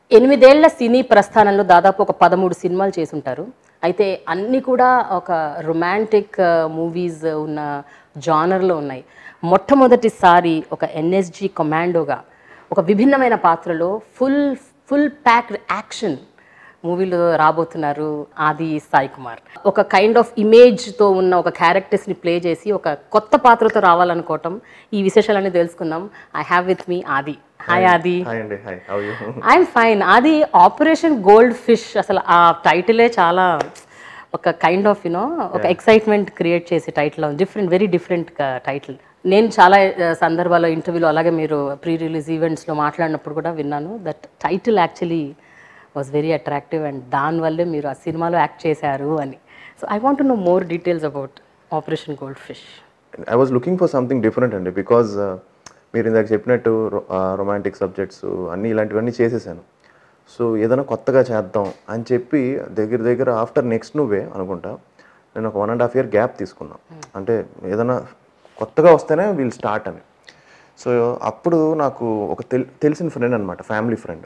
ఎనిమిదేళ్ల సినీ ప్రస్థానంలో దాదాపు ఒక పదమూడు సినిమాలు చేసుంటారు అయితే అన్నీ కూడా ఒక రొమాంటిక్ మూవీస్ ఉన్న జానర్లో ఉన్నాయి మొట్టమొదటిసారి ఒక ఎన్ఎస్జి కమాండోగా ఒక విభిన్నమైన పాత్రలో ఫుల్ ఫుల్ ప్యాక్డ్ యాక్షన్ మూవీలో రాబోతున్నారు ఆది సాయి కుమార్ ఒక కైండ్ ఆఫ్ ఇమేజ్తో ఉన్న ఒక క్యారెక్టర్స్ని ప్లే చేసి ఒక కొత్త పాత్రతో రావాలనుకోవటం ఈ విశేషాలన్నీ తెలుసుకుందాం ఐ హ్యావ్ విత్ మీ ఆది హాయ్ ఆది హాయ్ అండి hi how you I'm fine అది ఆపరేషన్ గోల్డ్ ఫిష్ అసలు ఆ టైటిలే చాలా ఒక కైండ్ ఆఫ్ యూనో ఒక ఎక్సైట్మెంట్ క్రియేట్ చేసే title different very different title నేను చాలా uh, సందర్భాల్లో ఇంటర్వ్యూలో అలాగే మీరు ప్రీ రిలీజ్ ఈవెంట్స్లో మాట్లాడినప్పుడు కూడా విన్నాను that title actually was very attractive and దానివల్లే మీరు ఆ సినిమాలో యాక్ట్ చేశారు అని so I want know more details about operation gold fish I was looking for something different అండి బికాజ్ మీరు ఇందాక చెప్పినట్టు రొమాంటిక్ సబ్జెక్ట్స్ అన్నీ ఇలాంటివన్నీ చేసేసాను సో ఏదైనా కొత్తగా చేద్దాం అని చెప్పి దగ్గర దగ్గర ఆఫ్టర్ నెక్స్ట్ నువ్వే అనుకుంటా నేను ఒక one and half year gap తీసుకున్నా అంటే ఏదైనా కొత్తగా వస్తేనే వీల్ స్టార్ట్ అని సో అప్పుడు నాకు ఒక తెల్ తెలిసిన ఫ్రెండ్ అనమాట ఫ్యామిలీ ఫ్రెండ్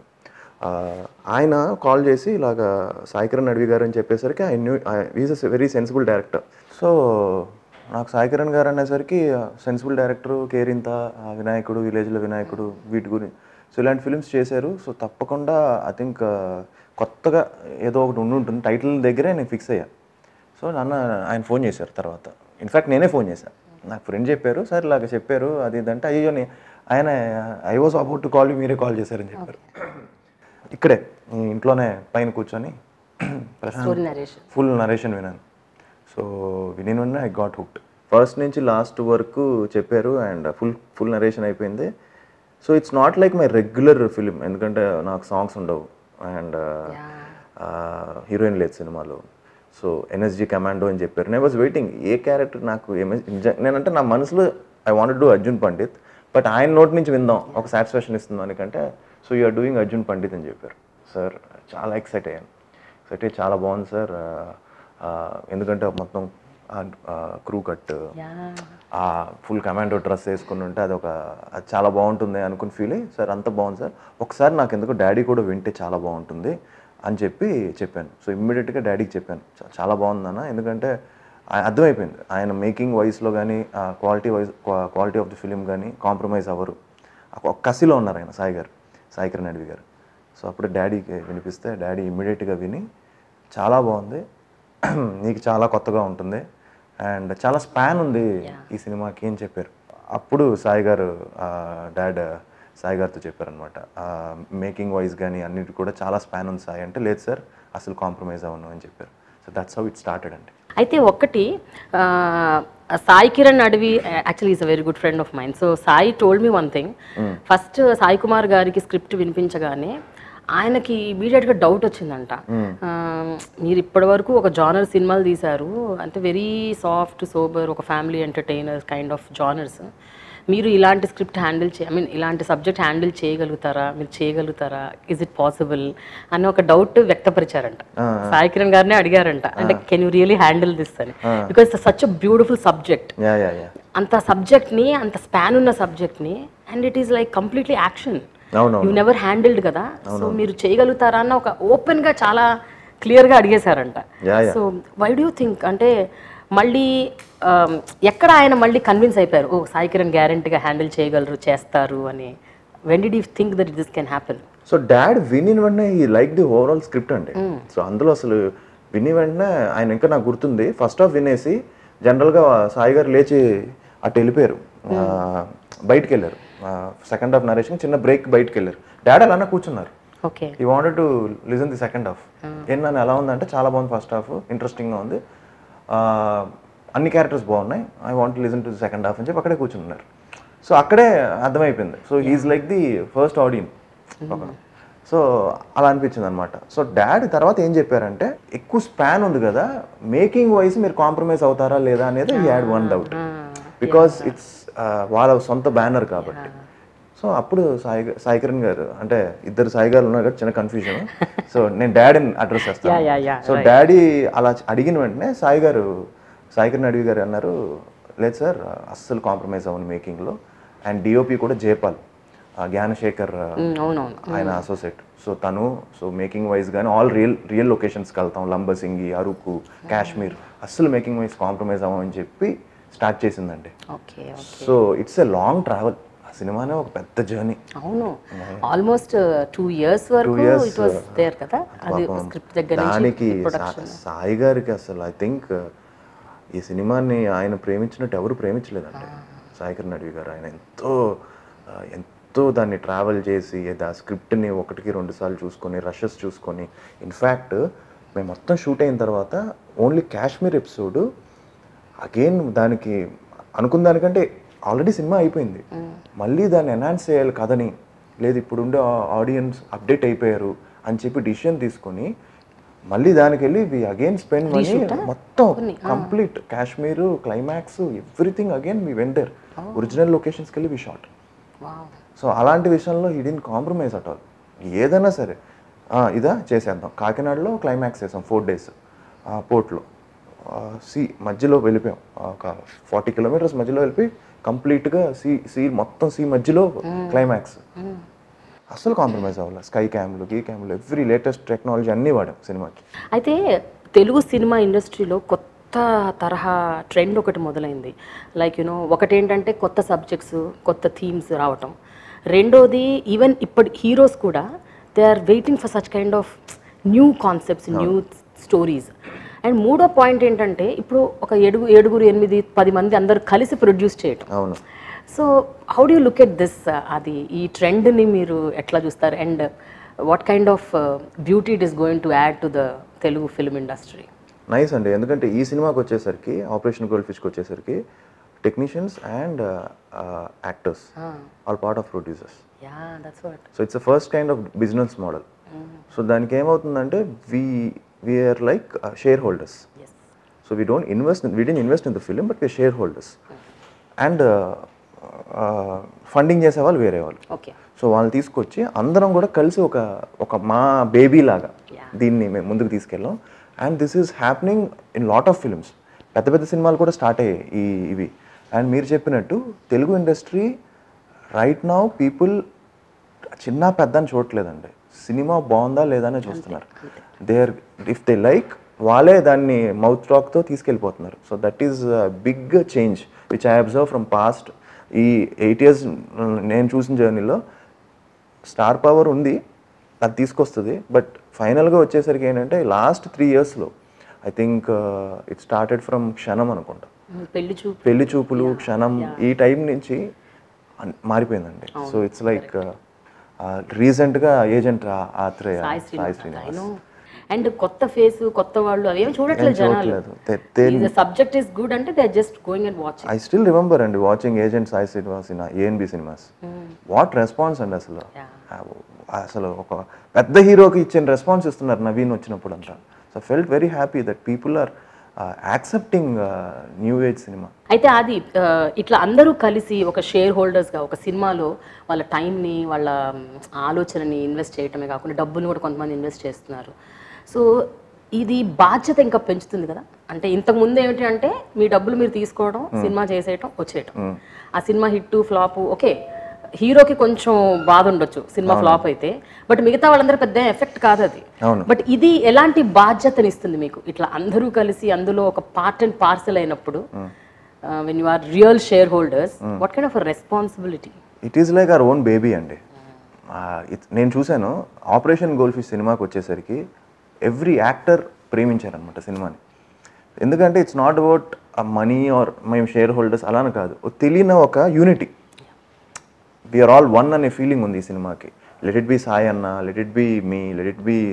ఆయన కాల్ చేసి ఇలాగా సాయికిరణ్ అడవి గారు అని చెప్పేసరికి I knew is a very sensible director so నాకు సాయికిరణ్ గారు అనేసరికి సెన్సిబుల్ డైరెక్టర్ కేరింత ఆ వినాయకుడు విలేజ్లో వినాయకుడు వీటి గురించి సో ఇలాంటి ఫిల్మ్స్ చేశారు సో తప్పకుండా ఐ థింక్ కొత్తగా ఏదో ఒకటి ఉండి ఉంటుంది టైటిల్ దగ్గరే నేను ఫిక్స్ అయ్యా సో నాన్న ఆయన ఫోన్ చేశారు తర్వాత ఇన్ఫ్యాక్ట్ నేనే ఫోన్ చేశాను నాకు ఫ్రెండ్ చెప్పారు సార్ ఇలాగ చెప్పారు అది ఇదంటే అయ్యో నే- ఆయన I was about to call మీరే కాల్ చేశారని చెప్పారు ఇక్కడే ఈ ఇంట్లోనే పైన కూర్చొని Prashanth story narration full narration విన్నాను సో విని వెంటనే ఐ గాట్ హుక్డ్ ఫస్ట్ నుంచి లాస్ట్ వరకు చెప్పారు అండ్ ఫుల్ ఫుల్ నరేషన్ అయిపోయింది so it's not like my regular film ఎందుకంటే నాకు సాంగ్స్ ఉండవు అండ్ హీరోయిన్ లేదు సినిమాలో సో ఎన్ఎస్జీ కమాండో అని చెప్పారు నేను వాజ్ వెయిటింగ్ ఏ క్యారెక్టర్ నాకు ఏమ- నిజ- నేనంటే నా మనసులో I want do Arjun Pandit but ఆయన నోట్ నుంచి విందాం ఒక సాటిస్ఫాక్షన్ ఇస్తుంది మనకంటే so you are doing Arjun Pandit అని చెప్పారు సార్ చాలా ఎక్సైట్ అయ్యాను ఎక్సైట్ అయ్యి చాలా బాగుంది సార్ ఎందుకంటే మొత్తం క్రూ కట్ ఆ ఫుల్ కమాండో డ్రెస్ వేసుకుని ఉంటే అది ఒక అది చాలా బాగుంటుంది అనుకుని ఫీల్ అయ్యి సార్ అంత బాగుంది సార్ ఒకసారి నాకు ఎందుకు డాడీ కూడా వింటే చాలా బాగుంటుంది అని చెప్పి చెప్పాను సో ఇమ్మీడియట్గా డాడీకి చెప్పాను "చా- చాలా బాగుంది అన్న ఎందుకంటే ఆ- అర్థమైపోయింది ఆయన మేకింగ్ వాయిస్లో కానీ quality wise quality of the film కానీ కాంప్రమైజ్ అవ్వరు ఒక కసిలో ఉన్నారు ఆయన సాయి గారు సాయి కిరణ్ అడవి గారు సో అప్పుడు డాడీకి వినిపిస్తే డాడీ ఇమ్మీడియట్గా విని చాలా బాగుంది నీకు చాలా కొత్తగా ఉంటుంది అండ్ చాలా స్పాన్ ఉంది ఈ సినిమాకి అని చెప్పారు అప్పుడు సాయి గారు డాడ్ సాయి గారితో చెప్పారనమాట మేకింగ్ వైజ్ కానీ అన్నిటి కూడా చాలా స్పాన్ ఉంది సాయి అంటే లేదు సార్ అసలు కాంప్రమైజ్ అవ్వను అని చెప్పారు so that's how it started అండి అయితే ఒక్కటి ఆ, Sai Kiran Adivi actually is a very good friend of mind so Sai told me one thing first Sai Kumar గారికి స్క్రిప్ట్ వినిపించగానే ఆయనకి ఇమీడియట్గా డౌట్ వచ్చిందంట ఆ, మీరు ఇప్పటి వరకు ఒక జానర్ సినిమాలు తీశారు అంటే వెరీ సాఫ్ట్ సోబర్ ఒక family entertainer kind of genres మీరు ఇలాంటి స్క్రిప్ట్ హ్యాండిల్ చే ఐ మీన్ ఇలాంటి సబ్జెక్ట్ హ్యాండిల్ చేయగలుగుతారా మీరు చేయగలుగుతారా ఇస్ ఇట్ పాసిబుల్ అని ఒక డౌట్ వ్యక్తపరిచారంట సాయి కిరణ్ గారినే అడిగారంట అంటే can you really handle this అని because such a beautiful subject yeah yeah yeah అంత సబ్జెక్ట్ని అంత స్పాన్ ఉన్న సబ్జెక్ట్ని and it is like completely action అవును యూ నెవర్ హ్యాండిల్డ్ కదా సో మీరు చేయగలుగుతారా అన్న ఒక ఓపెన్ గా చాలా క్లియర్ గా అడిగేశారంట Yeah, yeah. So why do think అంటే మళ్ళీ um, ఎక్కడ ఆయన మళ్ళీ కన్విన్స్ అయిపోయారు ఓ సాయి కిరణ్ గ్యారంటీగా హ్యాండిల్ చేయగలరు చేస్తారు అని when do you think that this can happen so dad విని వెంటనే ఈ లైక్ ది ఓవరాల్ స్క్రిప్ట్ అండి సో అందులో అసలు విని వెంటనే ఆయన ఇంకా నాకు గుర్తుంది ఫస్ట్ హాఫ్ వినేసి జనరల్గా సాయి గారు లేచి అటు వెళ్ళిపోయారు ఆ, బయటికి వెళ్ళారు సెకండ్ హాఫ్ నరేషన్ చిన్న బ్రేక్ బయటికి వెళ్ళారు డాడ్ అలానే కూర్చున్నారు okay he wanted to listen the second half ఏంటని ఎలా ఉందంటే చాలా బాగుంది ఫస్ట్ హాఫ్ ఇంట్రెస్టింగ్గా ఉంది ఆ, అన్ని క్యారెక్టర్స్ బాగున్నాయి I want listen to the second half అని చెప్పి అక్కడే కూర్చున్నారు సో అక్కడే అర్థమైపోయింది so he is like the first audience so అలా అనిపించింది అనమాట సో డాడీ తర్వాత ఏం చెప్పారంటే ఎక్కువ స్పాన్ ఉంది కదా మేకింగ్ వైజ్ మీరు కాంప్రమైజ్ అవుతారా లేదా అనేది he had one doubt because it's వాళ్ళ సొంత బ్యానర్ కాబట్టి సో అప్పుడు సాయి గా- సాయి కిరణ్ గారు అంటే ఇద్దరు సాయి గారు ఉన్నారు కదా చిన్న కన్ఫ్యూజన్ సో నేను డాడీని అడ్రస్ Yeah, yeah, చేస్తాను yeah, సో డాడీ అలా అడిగిన వెంటనే సాయి గారు సాయి కిరణ్ అడవి గారు అన్నారు లేదు సార్ అస్సలు కాంప్రమైజ్ అవ్వను మేకింగ్లో అండ్ డిఓపి కూడా జేపాల్ జ్ఞానశేఖర్ ఉమ్, అవునవును ఆయన అసోసియేట్ సో తను సో మేకింగ్ వైజ్ కానీ ఆల్ రియల్ రియల్ లొకేషన్స్కి వెళ్తాం లంబసింగి అరకు కాశ్మీర్ అస్సలు మేకింగ్ వైజ్ కాంప్రమైజ్ అవ్వమని చెప్పి స్టార్ట్ చేసిందండి okay okay so it's a long travel ఆ సినిమానే ఒక పెద్ద జర్నీ అవును ఆల్మోస్ట్ టూ ఇయర్స్ వరకు years, ఇట్ వాస్ దేర్ కదా అది స్క్రిప్ట్ దగ్గర దానికి నుంచి సా- ప్రొడక్షన్ సాయి గారికి అసలు ఐ థింక్ ఈ సినిమాని ఆయన ప్రేమించినట్టు ఎవరు ప్రేమించలేదండి సాయి కిరణ్ అడవి గారు ఆయన ఎంతో ఆ, ఎంతో దాన్ని ట్రావెల్ చేసి ఆ స్క్రిప్ట్ని ఒకటికి రెండు సార్లు చూసుకొని రషెస్ చూసుకొని ఇన్ఫ్యాక్ట్ మేము మొత్తం షూట్ అయిన తర్వాత ఓన్లీ కాశ్మీర్ ఎపిసోడ్ అగైన్ దానికి అనుకున్న దానికంటే ఆల్రెడీ సినిమా అయిపోయింది మళ్ళీ దాన్ని ఎన్హాన్స్ చేయాలి కథని లేదు ఇప్పుడుండే ఆడియన్స్ అప్డేట్ అయిపోయారు అని చెప్పి డిసిషన్ తీసుకొని మళ్ళీ దానికి వెళ్ళి వి అగైన్ స్పెండ్ మనీ మొత్తం complete Kashmir climax everything again మీ వెంటర్ ఒరిజినల్ లొకేషన్స్కి వెళ్ళి వి షార్ట్ వావ్ సో అలాంటి విషయంలో ఈ డిన్ కాంప్రమైజ్ అట్ ఆల్ ఏదైనా సరే ఆ, ఇదా చేసేద్దాం కాకినాడలో క్లైమాక్స్ చేసాం ఫోర్ డేస్ పోర్ట్లో సీ మధ్యలో వెళ్ళిపోయాం ఒక ఫార్టీ కిలోమీటర్స్ మధ్యలో వెళ్ళిపోయి కంప్లీట్గా సీ సీ మొత్తం సీ మధ్యలో క్లైమాక్స్ అసలు కాంప్రమైజ్ అవ్వాలి స్కై క్యామ్లు గీ క్యామ్లు ఎవ్రీ లేటెస్ట్ టెక్నాలజీ అన్నీ వాడాం సినిమాకి అయితే తెలుగు సినిమా ఇండస్ట్రీలో కొత్త తరహా ట్రెండ్ ఒకటి మొదలైంది లైక్ యూనో ఒకటేంటంటే కొత్త సబ్జెక్ట్స్ కొత్త థీమ్స్ రావటం రెండోది ఈవెన్ ఇప్పటి హీరోస్ కూడా they are waiting for such kind of new concepts new stories and మూడో పాయింట్ ఏంటంటే ఇప్పుడు ఒక ఏడుగు ఏడుగురు ఎనిమిది పది మంది అందరూ కలిసి ప్రొడ్యూస్ చేయటం అవును so how do look at this అది ఈ ట్రెండ్ని మీరు ఎట్లా చూస్తారు and what kind of beauty it is going to add to the Telugu film industry nice అండి ఎందుకంటే ఈ సినిమాకి వచ్చేసరికి ఆపరేషన్ గోల్డ్ ఫిష్కి వచ్చేసరికి technicians and actors all part of producers yeah that's what so it's first kind of business model so దానికి ఏమవుతుందంటే we we are like shareholders yes so we don't invest we don't invest in the film but we shareholders and funding చేసే వాళ్ళు వేరే వాళ్ళు okay so వాళ్ళని తీసుకొచ్చి అందరం కూడా కలిసి ఒక ఒక మా బేబీ లాగా Yeah. దీన్ని మేము ముందుకు తీసుకెళ్ళాం and this is happening in lot of films పెద్ద పెద్ద సినిమాలు కూడా స్టార్ట్ అయ్యాయి ఈ ఇవి అండ్ మీరు చెప్పినట్టు Telugu industry right now people చిన్న పెద్ద అని చూడట్లేదండి సినిమా బాగుందా లేదా అని చూస్తున్నారు they are if they like వాళ్ళే దాన్ని మౌత్ టాక్తో తీసుకెళ్ళిపోతున్నారు so that is big change which I observe from past ఈ ఎయిట్ ఇయర్స్ నేను చూసిన జర్నీలో స్టార్ పవర్ ఉంది అది తీసుకొస్తుంది బట్ ఫైనల్గా వచ్చేసరికి ఏంటంటే లాస్ట్ త్రీ ఇయర్స్లో I think it started from Kshanam అనుకుంటా పెళ్లి చూపు పెళ్లి చూపులు క్షణం ఈ టైం నుంచి అన్- మారిపోయిందండి సో ఇట్స్ లైక్ రీసెంట్గా ఏజెంట్ ఆత్రేయ సాయి సాయి శ్రీనివాస్ శ్రీనివాస్ అండ్ కొత్త ఫేస్ కొత్త వాళ్ళు అవేం చూడట్లేదు జనాలు చూడట్లేదు. They- they- subject is good అంటే they just going and watching I still remember అండి watching agent Sai Srinivas in AMB cinemas what response అండి అసలు ఆ, అసలు ఒక పెద్ద హీరోకి ఇచ్చిన రెస్పాన్స్ ఇస్తున్నారు నవీన్ వచ్చినప్పుడు అంతా so felt very happy that people are accepting new age cinema అయితే అది ఆ, ఇట్లా అందరూ కలిసి ఒక షేర్ హోల్డర్స్గా ఒక సినిమాలో వాళ్ళ టైంని వాళ్ళ మ్, ఆలోచనని ఇన్వెస్ట్ చేయటమే కాకుండా డబ్బులు కూడా కొంతమంది ఇన్వెస్ట్ చేస్తున్నారు సో ఇది బాధ్యత ఇంకా పెంచుతుంది కదా అంటే ఇంతకు ముందు ఏమిటి అంటే మీ డబ్బులు మీరు తీసుకోవడం సినిమా చేసేయటం వచ్చేయటం ఆ సినిమా హిట్ ఫ్లాప్ ఓకే హీరోకి కొంచెం బాధ ఉండొచ్చు సినిమా ఫ్లాప్ అయితే బట్ మిగతా వాళ్ళందరూ పెద్ద ఎఫెక్ట్ కాదు అది అవును. బట్ ఇది ఎలాంటి బాధ్యతని ఇస్తుంది మీకు ఇట్లా అందరూ కలిసి అందులో ఒక పార్ట్ అండ్ పార్సల్ అయినప్పుడు when you are real shareholders what kind of responsibility it is like our own baby అండి ఆ, it- నేను చూశాను ఆపరేషన్ గోల్డ్ ఫిష్ సినిమాకి వచ్చేసరికి ఎవ్రీ యాక్టర్ ప్రేమించారనమాట సినిమాని ఎందుకంటే it's not about money or మేము షేర్ హోల్డర్స్ అలానే కాదు ఓ తెలియని ఒక యూనిటీ వీఆర్ ఆల్ వన్ అనే ఫీలింగ్ ఉంది ఈ సినిమాకి లెట్ ఇట్ బి సాయి అన్న let it be me let it be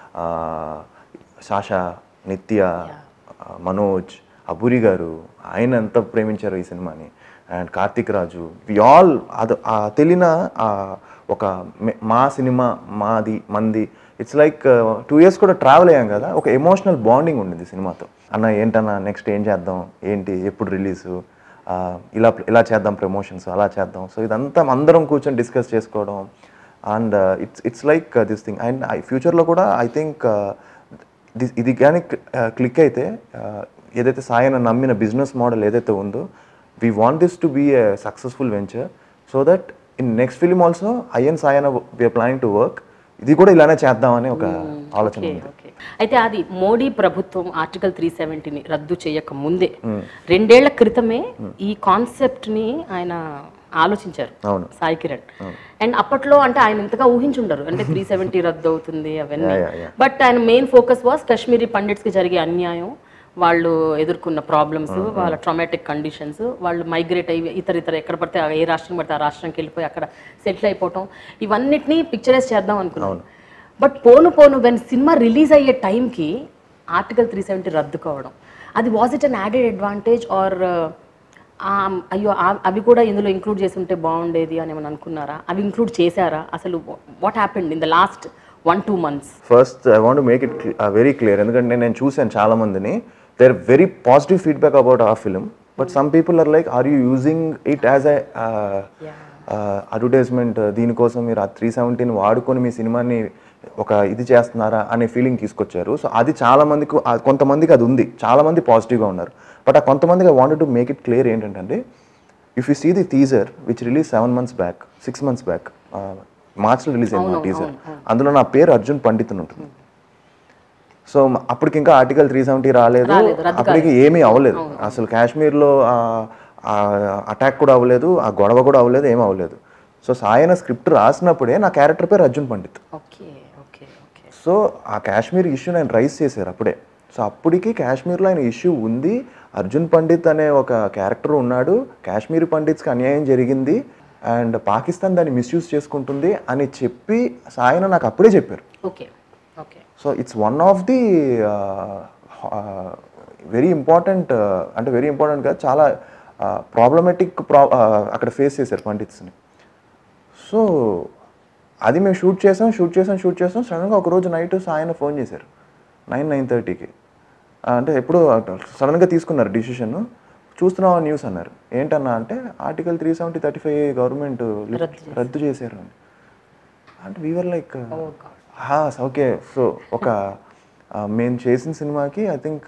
Sasha Nithya ఆ, మనోజ్ అబూరి గారు ఆయన ఎంత ప్రేమించారు ఈ సినిమాని and Karthik Raju we all అది ఆ తెలియన ఆ ఒక మె- మా సినిమా మాది మంది ఇట్స్ లైక్ టూ ఇయర్స్ కూడా ట్రావెల్ అయ్యాం కదా ఒక ఎమోషనల్ బాండింగ్ ఉండింది సినిమాతో అన్న ఏంటన్నా నెక్స్ట్ ఏం చేద్దాం ఏంటి ఎప్పుడు రిలీజు ఆ, ఇలా ఇలా చేద్దాం ప్రమోషన్స్ అలా చేద్దాం సో ఇదంతా అందరం కూర్చొని డిస్కస్ చేసుకోవడం and it's it's like this thing and ఫ్యూచర్లో కూడా ఐ థింక్ ఇది కానీ క్లిక్ అయితే uh, ఏదైతే సాయన నమ్మిన బిజినెస్ మోడల్ ఏదైతే ఉందో we want this to be a successful venture so that in next film also I and సాయన వీఆర్ ప్లానింగ్ టు వర్క్ ఇది కూడా ఇలానే చేద్దామని ఒక ఆలోచన ఓకే ఉంది ఓకే అయితే అది మోడీ ప్రభుత్వం ఆర్టికల్ త్రీ సెవెంటీని రద్దు చేయక ముందే రెండేళ్ల క్రితమే ఈ కాన్సెప్ట్ ని ఆయన ఆలోచించారు అవును. సాయి కిరణ్ అండ్ అప్పట్లో అంటే ఆయన ఇంతగా ఊహించుండరు అంటే త్రీ సెవెంటీ రద్దు అవుతుంది అవన్నీ Yeah, yeah, yeah. బట్ ఆయన main focus was Kashmiri Pandits కి జరిగే అన్యాయం వాళ్ళు ఎదుర్కొన్న ప్రాబ్లమ్స్ వాళ్ళ ట్రామాటిక్ కండిషన్స్ వాళ్ళు మైగ్రేట్ అయ్యి ఇతర ఇతర ఎక్కడ పడితే ఆ ఏ రాష్ట్రం పడితే ఆ రాష్ట్రానికి వెళ్ళిపోయి అక్కడ సెటిల్ అయిపోవటం ఇవన్నిటిని పిక్చరైజ్ చేద్దాం అనుకున్నాను బట్ పోను పోను వెన్ సినిమా రిలీజ్ అయ్యే టైంకి ఆర్టికల్ త్రీ సెవెంటీ రద్దు కావడం అది was it an added advantage or అయ్యో ఆ- అవి కూడా ఇందులో ఇంక్లూడ్ చేసి ఉంటే బాగుండేది అని ఏమైనా అనుకున్నారా అవి ఇంక్లూడ్ చేశారా అసలు what happened in the last one two months first I want make it very clear ఎందుకంటే నేను చూశాను చాలా మందిని there very positive feedback about ఆ film but some people are like are you using it as a advertisement దీనికోసం మీరు ఆ three సెవెంటీని వాడుకొని మీ సినిమాని ఒక ఇది చేస్తున్నారా అనే ఫీలింగ్ తీసుకొచ్చారు సో అది చాలా మందికి ఆ కొంతమందికి అది ఉంది చాలా మంది పాజిటివ్గా ఉన్నారు బట్ ఆ కొంతమందికి I wanted to make it clear ఏంటంటే if you see the teaser which release seven months back six months back మార్చ్లో రిలీజ్ అయింది మా టీజర్ అందులో నా పేరు అర్జున్ పండిత్ అని ఉంటుంది సో మ- అప్పటికి ఇంకా ఆర్టికల్ త్రీ సెవెంటీ రాలేదు రాలేదు, రద్దు అప్పటికి ఏమీ అవ్వలేదు అసలు కాశ్మీర్లో అటాక్ కూడా అవ్వలేదు ఆ గొడవ కూడా అవ్వలేదు ఏమీ అవ్వలేదు సో సాయన స్క్రిప్ట్ రాసినప్పుడే నా క్యారెక్టర్ పేరు Arjun Pandit okay okay okay so ఆ కాశ్మీర్ ఇష్యూని ఆయన రైస్ చేశారు అప్పుడే సో అప్పటికి కాశ్మీర్లో ఆయన ఇష్యూ ఉంది అర్జున్ పండిత్ అనే ఒక క్యారెక్టర్ ఉన్నాడు కాశ్మీర్ పండిత్స్కి అన్యాయం జరిగింది అండ్ పాకిస్తాన్ దాన్ని మిస్యూజ్ చేసుకుంటుంది అని చెప్పి సాయన నాకు అప్పుడే చెప్పారు okay okay so it's one of the very important అంటే వెరీ ఇంపార్టెంట్ కాదు చాలా ప్రాబ్లమెటిక్ ప్రా అక్కడ ఫేస్ చేశారు పండిత్స్ని సో అది మేము షూట్ చేసాం షూట్ చేసాం షూట్ చేసాం సడన్గా ఒక రోజు నైట్ సాయన ఫోన్ చేశారు నైన్ నైన్ థర్టీకి అంటే ఎప్పుడు సడన్గా తీసుకున్నారు డిసిషన్ చూస్తున్నావా న్యూస్ అన్నారు ఏంటన్నా అంటే article three seventy thirty five government రద్దు చేశారు అని అంటే వీవర్ లైక్ ఓకే సో ఒక ఆ, మేము చేసిన సినిమాకి ఐ థింక్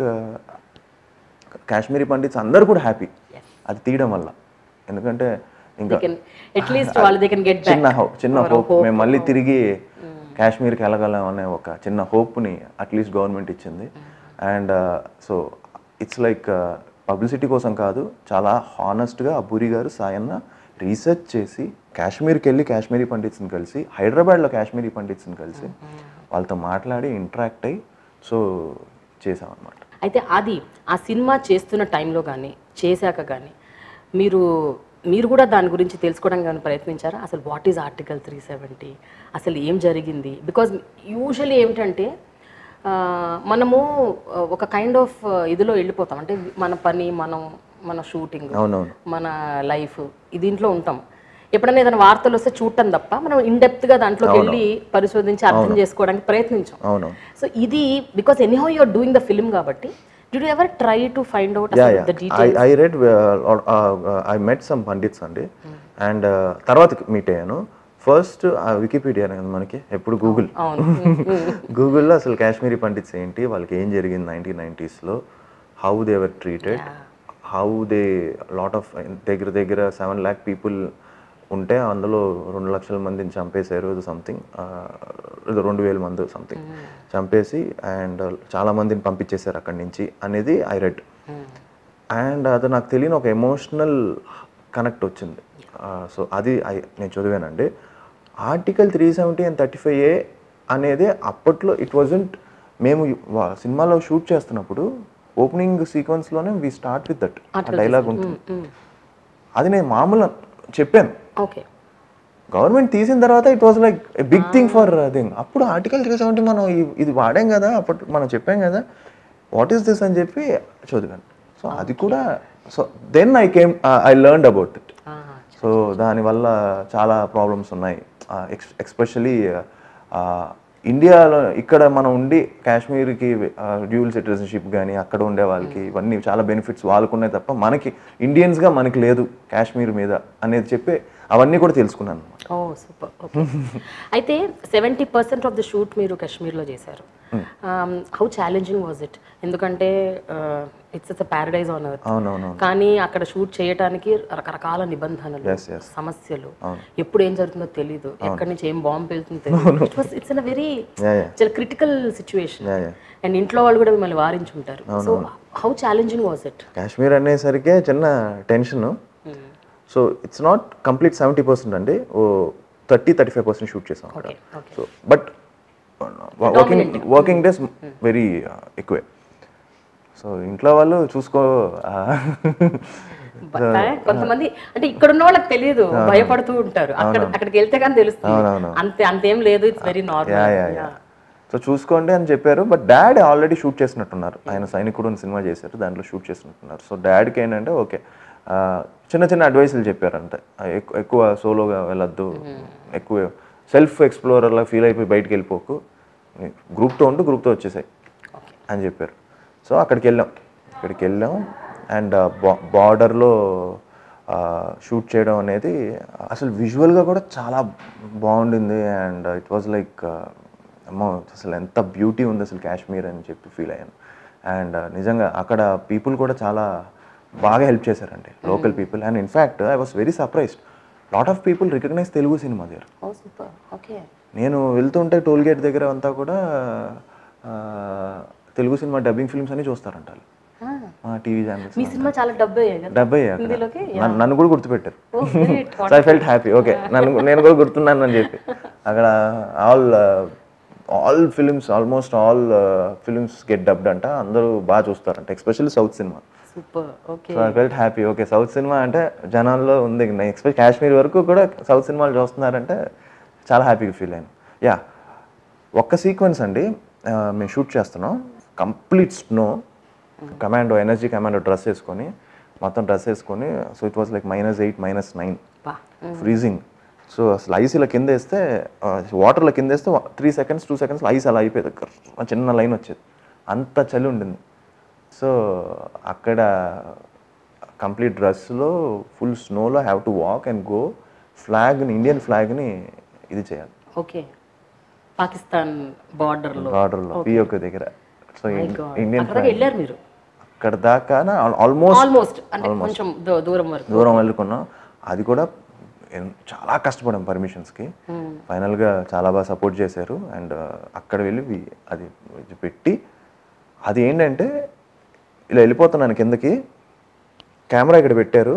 కాశ్మీరీ పండిట్స్ అందరూ కూడా హ్యాపీ అది తీయడం వల్ల ఎందుకంటే ఇంకా అట్లీస్ట్ వాళ్ళు దే కెన్ గెట్ చిన్న హోప్ చిన్న హోప్ మేము మళ్ళీ తిరిగి కాశ్మీర్కి వెళ్ళగలం అనే ఒక చిన్న హోప్ని అట్లీస్ట్ గవర్నమెంట్ ఇచ్చింది and so it's like publicity కోసం కాదు చాలా హానెస్ట్గా అబ్బూరి గారు సాయన్న రీసెర్చ్ చేసి కాశ్మీర్కి వెళ్ళి కాశ్మీరీ పండిట్స్ని కలిసి హైదరాబాద్లో కాశ్మీరీ పండిట్స్ని కలిసి వాళ్ళతో మాట్లాడి ఇంటరాక్ట్ అయ్యి సో చేసామన్నమాట అయితే అది ఆ సినిమా చేస్తున్న టైంలో కానీ చేశాక కానీ మీరు మీరు కూడా దాని గురించి తెలుసుకోవడానికి కానీ ప్రయత్నించారా అసలు what is article three seventy అసలు ఏం జరిగింది బికాజ్ యూజువల్లీ ఏమిటంటే ఆ, మనము ఆ, ఒక కైండ్ ఆఫ్ ఇదిలో వెళ్ళిపోతాం అంటే మన పని మనం మన షూటింగ్ అవునవును మన లైఫ్ దీంట్లో ఉంటాం ఎప్పుడైనా ఏదైనా వార్తలు వస్తే చూడటం తప్ప మనం ఇన్ గా దాంట్లోకి వెళ్ళి పరిశోధించి అర్థం చేసుకోవడానికి ప్రయత్నించాం అవునవును సో ఇది because anyhow you're doing the film కాబట్టి did ever try to find out yeah yeah the I I read I met some Pandits అండి అండ్ తర్వాత మీట్ అయ్యాను ఫస్ట్ వికీపీడియా మనకి ఎప్పుడు గూగుల్ గూగుల్లో అసలు కాశ్మీరీ పండిట్స్ ఏంటి వాళ్ళకి ఏం జరిగింది నైన్టీన్ నైంటీస్లో how they were treated how they lot of దగ్గర దగ్గర సెవెన్ ల్యాక్ పీపుల్ ఉంటే అందులో రెండు లక్షల మందిని చంపేశారు సంథింగ్ రెండు వేల మంది సంథింగ్ చంపేసి అండ్ చాలా మందిని పంపించేశారు అక్కడి నుంచి అనేది ఐ రెడ్ అండ్ అది నాకు తెలియని ఒక ఎమోషనల్ కనెక్ట్ వచ్చింది సో అది I- నేను చదివానండి article three seventy and thirty five A అనేది అప్పట్లో ఇట్ వాజంట్ మేము వా- సినిమాలో షూట్ చేస్తున్నప్పుడు ఓపెనింగ్ సీక్వెన్స్లోనే వి స్టార్ట్ విత్ దట్ ఆ డైలాగ్ ఉంటుంది అది నేను మామూలు చెప్పాను ఓకే గవర్నమెంట్ తీసిన తర్వాత it was like big thing for thing అప్పుడు ఆర్టికల్ త్రీ సెవెంటీ మనం ఇ- ఇది వాడాం కదా అప్పుడు మనం చెప్పాం కదా వాట్ ఈస్ దిస్ అని చెప్పి చదివాను సో అది కూడా so then I came I learn about it so దానివల్ల చాలా ప్రాబ్లమ్స్ ఉన్నాయి ఎక్స్పెషలీ ఇండియాలో ఇక్కడ మనం ఉండి కాశ్మీర్కి డ్యూల్ సిటిజన్షిప్ కానీ అక్కడ ఉండే వాళ్ళకి ఇవన్నీ చాలా బెనిఫిట్స్ వాళ్ళకు ఉన్నాయి తప్ప మనకి ఇండియన్స్గా మనకి లేదు కాశ్మీర్ మీద అనేది చెప్పి అవన్నీ కూడా తెలుసుకున్నాను ఓ సూపర్ ఓకే అయితే seventy percent of the shoot మీరు కాశ్మీర్లో చేశారు హౌ ఛాలెంజింగ్ వాజ్ ఇట్ ఎందుకంటే it's it's paradise on earth అవునవును కానీ అక్కడ షూట్ చేయడానికి రకరకాల నిబంధనలు Yes, yes. సమస్యలు ఎప్పుడు ఏం జరుగుతుందో తెలియదు ఎక్కడి నుంచి ఏం బాంబు వెళ్తుందో తెలియదు it's a very yeah yeah చాలా critical situation yeah yeah and ఇంట్లో వాళ్ళు కూడా మిమ్మల్ని వారించుంటారు so how challenging was it Kashmir అనేసరికి చిన్న tension so it's not complete seventy percent అండి oh thirty thirty five percent shoot చేసాం అక్కడ okay okay so but working working days very ఎక్కువే సో ఇంట్లో వాళ్ళు చూసుకో ఆ, కొంతమంది అంటే ఇక్కడ ఉన్న వాళ్ళకి తెలియదు భయపడుతూ ఉంటారు అక్కడ అక్కడికి వెళ్తే కానీ తెలుస్తుంది అవునవును. అంతే అంతేం లేదు it's very yeah normal yeah yeah so చూసుకోండి అని చెప్పారు బట్ డాడ్ ఆల్రెడీ షూట్ చేసినట్టున్నారు ఆయన సైనికుడు అని సినిమా చేశారు దాంట్లో షూట్ చేసినట్టున్నారు సో డాడ్కి ఏంటంటే ఓకే చిన్న చిన్న అడ్వైసులు చెప్పారంటే ఆ, ఎక్కు- ఎక్కువ సోలోగా వెళ్ళొద్దు ఎక్కువ సెల్ఫ్ ఎక్స్ప్లోరర్లా ఫీల్ అయిపోయి బయటికి వెళ్ళిపోకు గ్రూప్తో ఉంటూ గ్రూప్తో వచ్చేసాయి అని చెప్పారు సో అక్కడికి వెళ్ళాం అక్కడికి వెళ్ళాం అండ్ బార్డర్లో షూట్ చేయడం అనేది అసలు విజువల్గా కూడా చాలా బాగుండింది అండ్ ఇట్ వాజ్ లైక్ అమ్మో అసలు ఎంత బ్యూటీ ఉంది అసలు కాశ్మీర్ అని చెప్పి ఫీల్ అయ్యాను అండ్ నిజంగా అక్కడ పీపుల్ కూడా చాలా బాగా హెల్ప్ చేశారండి local people and in fact I was very surprised lot of people recognise Telugu cinema there oh super okay నేను వెళ్తుంటే టోల్ గేట్ దగ్గర అంతా కూడా ఆ, తెలుగు సినిమా డబ్బింగ్ ఫిల్మ్స్ అని చూస్తారంట వాళ్ళు. మా టీవీ ఛానల్స్ మీ సినిమా చాలా డబ్బు అయ్యాయి కదా డెబ్బై అక్కడ. హిందీలోకి నన్ను- నన్ను కూడా గుర్తుపెట్టారు oh great so I felt happy okay నన్ను నేను కూడా గుర్తున్నాను అని చెప్పి అక్కడ all all films almost all films get dubbed అంట అందరూ బాగా చూస్తారంట especially south cinema super okay so I felt happy okay south cinema అంటే జనాల్లో ఉంది ఎక్స్పెక్ట్ కాశ్మీర్ వరకు కూడా సౌత్ సినిమాలు చూస్తున్నారంటే చాలా హ్యాపీగా ఫీల్ అయ్యాను యా ఒక్క సీక్వెన్స్ అండి ఆ, మేము షూట్ చేస్తున్నాం complete snow commando energy commando dress వేసుకొని మొత్తం డ్రెస్ వేసుకొని so it was like minus eight minus nine బా ఫ్రీజింగ్ సో అసలు ఐస్ ఇలా కింద వేస్తే వాటర్లో కింద వేస్తే three seconds two seconds ice అలా అయిపోయేది కర్ర చిన్న లైన్ వచ్చేది అంత చలి ఉండింది సో అక్కడ కంప్లీట్ డ్రెస్లో ఫుల్ స్నోలో have to walk and go ఫ్లాగ్ని ఇండియన్ ఫ్లాగ్ని ఇది చేయాలి ఓకే పాకిస్తాన్ బార్డర్ లో బార్డర్లో పిఓకే దగ్గర సో ఇండియన్ అక్కడ వెళ్ళారు మీరు అక్కడ దాకా ఆల్మోస్ట్ ఆల్మోస్ట్ అంటే కొంచెం దూ- దూరం వరకు దూరం వెళ్ళుకున్నాం అది కూడా ఎన్- చాలా కష్టపడాం పర్మిషన్స్కి ఫైనల్గా చాలా బాగా సపోర్ట్ చేశారు అండ్ అక్కడ వెళ్ళి వి- అది ఇది పెట్టి అది ఏంటంటే ఇలా వెళ్ళిపోతున్నాను కిందకి కెమెరా ఇక్కడ పెట్టారు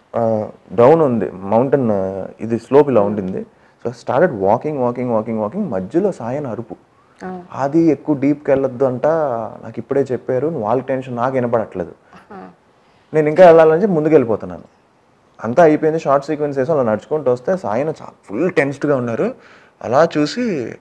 డౌన్ ఉంది మౌంటైన్ ఇది స్లోప్ ఇలా ఉండింది so started walking walking walking walking మధ్యలో సాయన అరుపు అది ఎక్కువ డీప్కి వెళ్ళొద్దు అంట నాకు ఇప్పుడే చెప్పారు వాళ్ళ టెన్షన్ నాకు వినపడట్లేదు నేను ఇంకా వెళ్ళాలని చెప్పి ముందుకు వెళ్ళిపోతున్నాను అంతా అయిపోయింది షార్ట్ సీక్వెన్స్ వేసి అలా నడుచుకుంటూ వస్తే సాయన ఫుల్ టెన్స్డ్గా ఉన్నారు అలా చూసి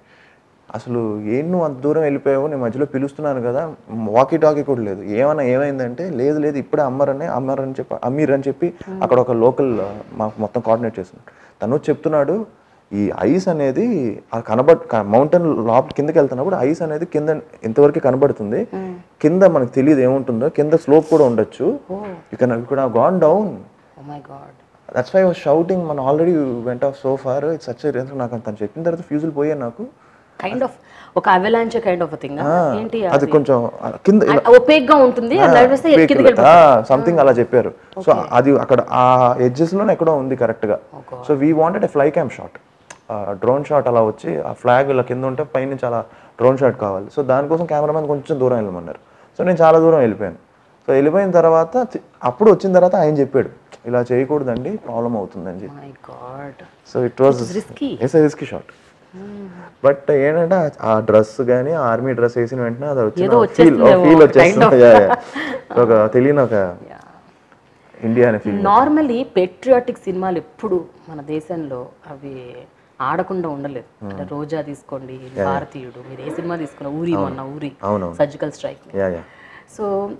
అసలు ఏం నువ్వు అంత దూరం వెళ్ళిపోయావు నేను మధ్యలో పిలుస్తున్నాను కదా వాకీ టాకీ కూడా లేదు ఏమన్నా ఏమైందంటే లేదు లేదు ఇప్పుడే అమ్మరనే అమ్మర్ అని చెప్పి అమీర్ అని చెప్పి అక్కడ ఒక లోకల్ మాకు మొత్తం కోఆర్డినేట్ చేస్తున్నాడు తను చెప్తున్నాడు ఈ ఐస్ అనేది ఆ కనబడ్ మౌంటైన్ లోపల కిందకి వెళ్తున్నప్పుడు ఐస్ అనేది కింద ఇంతవరకు కనబడుతుంది కింద మనకు తెలియదు ఏముంటుందో కింద స్లోప్ కూడా ఉండొచ్చు యూ కెన్ కూడా gone down oh my god that's why was shouting మనం ఆల్రెడీ వెంట off so far it's such నాకు తను చెప్పిన తర్వాత ఫ్యూజులు పోయాయి నాకు కైండ్ ఆఫ్ ఒక అవలాంచ్ కైండ్ ఆఫ్ థింగ్ ఏంటి అది కొంచెం ఆ కింద ఒపేక్ గా ఉంటుంది అది నడిపిస్తే కిందకి సంథింగ్ అలా చెప్పారు సో అది అక్కడ ఆ ఎడ్జెస్ లోనే ఎక్కడో ఉంది కరెక్ట్ గా so we wanted a fly cam shot drone shot అలా వచ్చి ఆ ఫ్లాగ్ ఇలా కింద ఉంటే పైనుంచి అలా డ్రోన్ షాట్ కావాలి సో దానికోసం కెమెరామెన్ కొంచెం దూరం వెళ్ళమన్నారు సో నేను చాలా దూరం వెళ్ళిపోయాను సో వెళ్ళిపోయిన తర్వాత తి- అప్పుడు వచ్చిన తర్వాత ఆయన చెప్పాడు ఇలా చేయకూడదండి ప్రాబ్లం అవుతుందని చెప్పి my god so it was risky. Yes risky shot but ఏంటంటే ఆ- ఆ డ్రెస్ కానీ ఆర్మీ డ్రెస్ వేసిన వెంటనే అది వచ్చిన ఏదో ఫీల్ వచ్చేస్తుందేమో, ఫీల్ kind వచ్చేస్తుంది Yeah, yeah. ఒక తెలియని ఒక ఇండియా అనే ఫీల్ నార్మల్లీ పెట్రియాటిక్ సినిమాలు ఎప్పుడు మన దేశంలో అవి ఆడకుండా ఉండలేదు అంటే రోజా తీసుకోండి భారతీయుడు మీరు ఏ సినిమా తీసుకున్న ఊరి మొన్న ఊరి అవునవును. Surgical strike yeah yeah so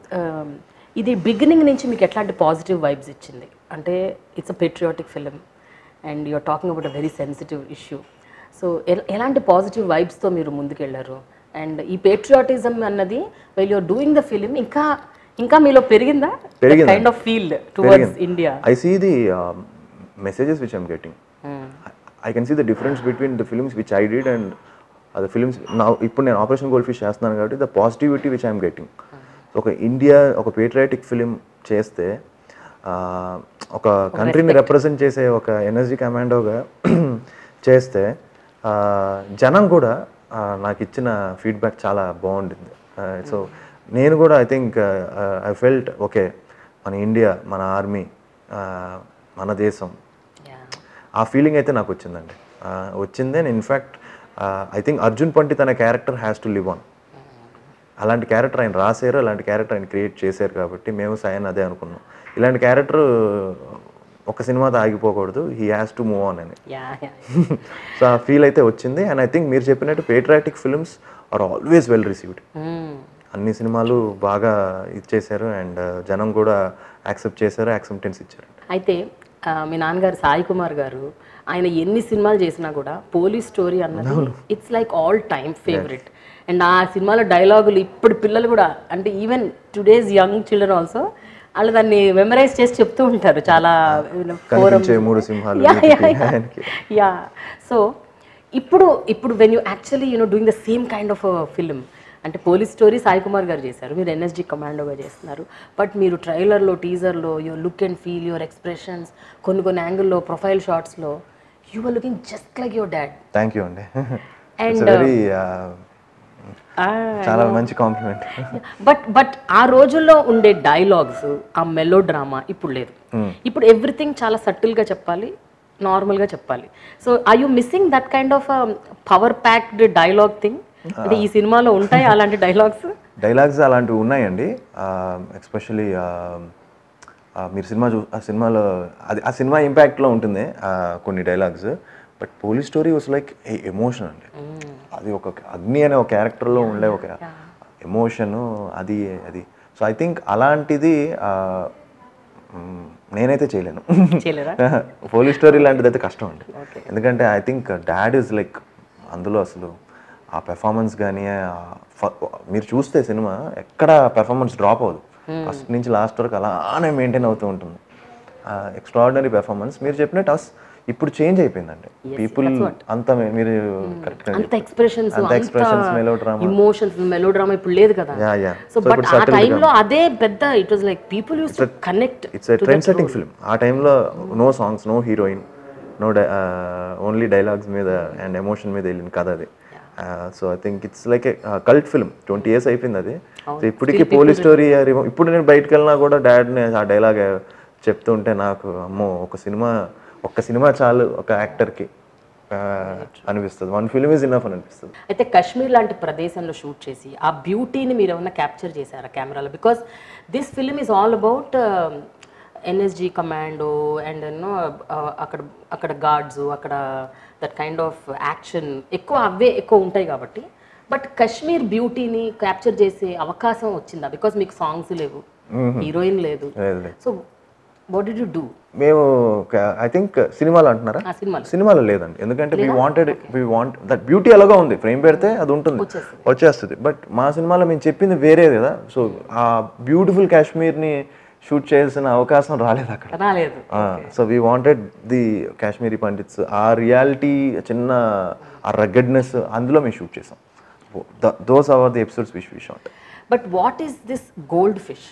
ఇది బిగినింగ్ నుంచి మీకు ఎట్లాంటి పాజిటివ్ వైబ్స్ ఇచ్చింది అంటే it's a patriotic film and you're talking about a very sensitive issue so ఎలాంటి పాజిటివ్ వైబ్స్తో మీరు ముందుకెళ్ళారు అండ్ ఈ పేట్రియాటిజం అన్నది well you're doing the film ఇంకా ఇంకా మీలో పెరిగిందా పెరిగింది. Kind of felt towards India I see the messages which I'm getting I can see the difference between the films which I did and అది films నా ఇప్పుడు నేను ఆపరేషన్ గోల్డ్ ఫిష్ చేస్తున్నాను కాబట్టి the positivity which I'm getting ఒక India ఒక patriotic film చేస్తే ఆ, ఒక కంట్రీని రిప్రజెంట్ చేసే ఒక ఎనర్జీ కమాండోగా చేస్తే ఆ, జనం కూడా ఆ, నాకు ఇచ్చిన ఫీడ్బ్యాక్ చాలా బాగుండింది సో నేను కూడా I think I felt okay మన ఇండియా మన ఆర్మీ మన దేశం Yeah. ఆ ఫీలింగ్ అయితే నాకు వచ్చిందండి ఆ, వచ్చిందే in fact I think Arjun Pandit అనే character has to live on అలాంటి క్యారెక్టర్ ఆయన రాశారు అలాంటి క్యారెక్టర్ ఆయన క్రియేట్ చేశారు కాబట్టి మేము సైన్ అదే అనుకున్నాం ఇలాంటి క్యారెక్టర్ ఒక సినిమాతో ఆగిపోకూడదు he has to move on అని Yeah, yeah. సో ఆ ఫీల్ అయితే వచ్చింది అండ్ ఐ థింక్ మీరు చెప్పినట్టు patriotic films are always well received Mm. అన్ని సినిమాలు బాగా ఇచ్చేశారు అండ్ జనం కూడా యాక్సెప్ట్ చేశారు యాక్సెప్టెన్స్ ఇచ్చారు అయితే ఆ, మీ నాన్నగారు సాయి కుమార్ గారు ఆయన ఎన్ని సినిమాలు చేసినా కూడా పోలీస్ స్టోరీ అన్నది it's like all time favourite and ఆ సినిమాలో డైలాగులు ఇప్పుడు పిల్లలు కూడా అంటే even today's young children also వాళ్ళు దాన్ని మెమరైజ్ చేసి చెప్తూ ఉంటారు చాలా కనిపించే మూడు సింహాలు వీటికి, ఆయనకి. యా సో ఇప్పుడు ఇప్పుడు when you actually you know doing the same kind of film అంటే పోలీస్ స్టోరీ సాయి కుమార్ గారు చేశారు మీరు ఎన్ఎస్జీ కమాండోగా చేస్తున్నారు బట్ మీరు ట్రైలర్లో టీజర్లో your look and feel your expressions కొన్ని కొన్ని యాంగిల్లో ప్రొఫైల్ షాట్స్లో you are looking just like your dad thank you అండి And, వెరీ చాలా మంచి కాంప్లిమెంట్ బట్ బట్ ఆ రోజుల్లో ఉండే డైలాగ్స్ ఆ మెలో డ్రామా ఇప్పుడు లేదు ఇప్పుడు ఎవ్రీథింగ్ చాలా సటిల్గా చెప్పాలి నార్మల్గా చెప్పాలి so I you missing that kind of power packed dialogue thing అంటే ఈ సినిమాలో ఉంటాయి అలాంటి డైలాగ్స్ డైలాగ్స్ అలాంటివి ఉన్నాయండి ఎస్పెషలీ మీరు సినిమా చూ ఆ సినిమాలో అది ఆ సినిమా ఇంపాక్ట్లో ఉంటుంది ఆ, కొన్ని dialogues but police story was like emotion అండి అది ఒక అగ్ని అనే ఒక క్యారెక్టర్లో ఉండే ఒక ఎమోషను అది అది సో ఐ థింక్ అలాంటిది ఆ, మ్, నేనైతే చేయలేను చేయలేరా పోలీస్ స్టోరీ లాంటిది అయితే కష్టం అండి ఎందుకంటే I think dad is like అందులో అసలు ఆ పెర్ఫార్మెన్స్ కానీ మీరు చూస్తే సినిమా ఎక్కడ పెర్ఫార్మెన్స్ డ్రాప్ అవ్వదు ఫస్ట్ నుంచి లాస్ట్ వరకు అలానే మెయింటైన్ అవుతూ ఉంటుంది ఎక్స్ట్రాడినరీ పెర్ఫార్మెన్స్ మీరు చెప్పినట్టు అస్ ఇప్పుడు చేంజ్ అయిపోయిందండి పీపుల్ అంత మీ- మీరు కరెక్ట్ అంత ఎక్స్ప్రెషన్స్ అంత expressions, melodrama. Emotions melodrama ఇప్పుడు లేదు కదా యా యా సో బట్ ఆ టైంలో అదే పెద్ద it was like people use to connect it's trend setting film ఆ టైంలో no songs no heroine no only dialogues మీద అండ్ ఎమోషన్ మీద వెళ్ళిన కథ అది so I think it's like cult film twenty years అయిపోయింది అది సో ఇప్పటికీ పోలీస్ స్టోరీ ఇప్పుడు నేను బయటకు వెళ్ళినా కూడా డాడ్ని ఆ డైలాగ్ చెప్తుంటే నాకు అమ్మో ఒక సినిమా ఒక్క సినిమా చాలు ఒక యాక్టర్కి అనిపిస్తుంది వన్ ఫిల్మ్ ఇస్ ఇన్నఫ్ అని అనిపిస్తుంది అయితే కాశ్మీర్ లాంటి ప్రదేశంలో షూట్ చేసి ఆ బ్యూటీని మీరు ఏమన్నా క్యాప్చర్ చేశారా కెమెరాలో because this film is all about NSG commando and ఎన్నో అక్కడ అక్కడ గార్డ్స్ అక్కడ దట్ కైండ్ ఆఫ్ యాక్షన్ ఎక్కువ అవే ఎక్కువ ఉంటాయి కాబట్టి బట్ కాశ్మీర్ బ్యూటీని క్యాప్చర్ చేసే అవకాశం వచ్చిందా బికాస్ మీకు సాంగ్స్ లేవు హీరోయిన్ లేదు లేదు లేదు so what did you do మేము ఐ థింక్ సినిమాలో అంటున్నారా ఆ సినిమాలో సినిమాలో లేదండి ఎందుకంటే we wanted we want that beauty ఎలాగో ఉంది ఫ్రేమ్ పెడితే అది ఉంటుంది వచ్చేస్తుంది బట్ మా సినిమాలో మేము చెప్పింది వేరే కదా సో ఆ బ్యూటిఫుల్ కాశ్మీర్ని షూట్ చేయాల్సిన అవకాశం రాలేదు అక్కడ రాలేదు so we wanted the Kashmiri Pandits ఆ రియాలిటీ చిన్న ఆ రగ్గడ్నెస్ అందులో మేము షూట్ చేసాం those our the episodes which we shot but what is this gold fish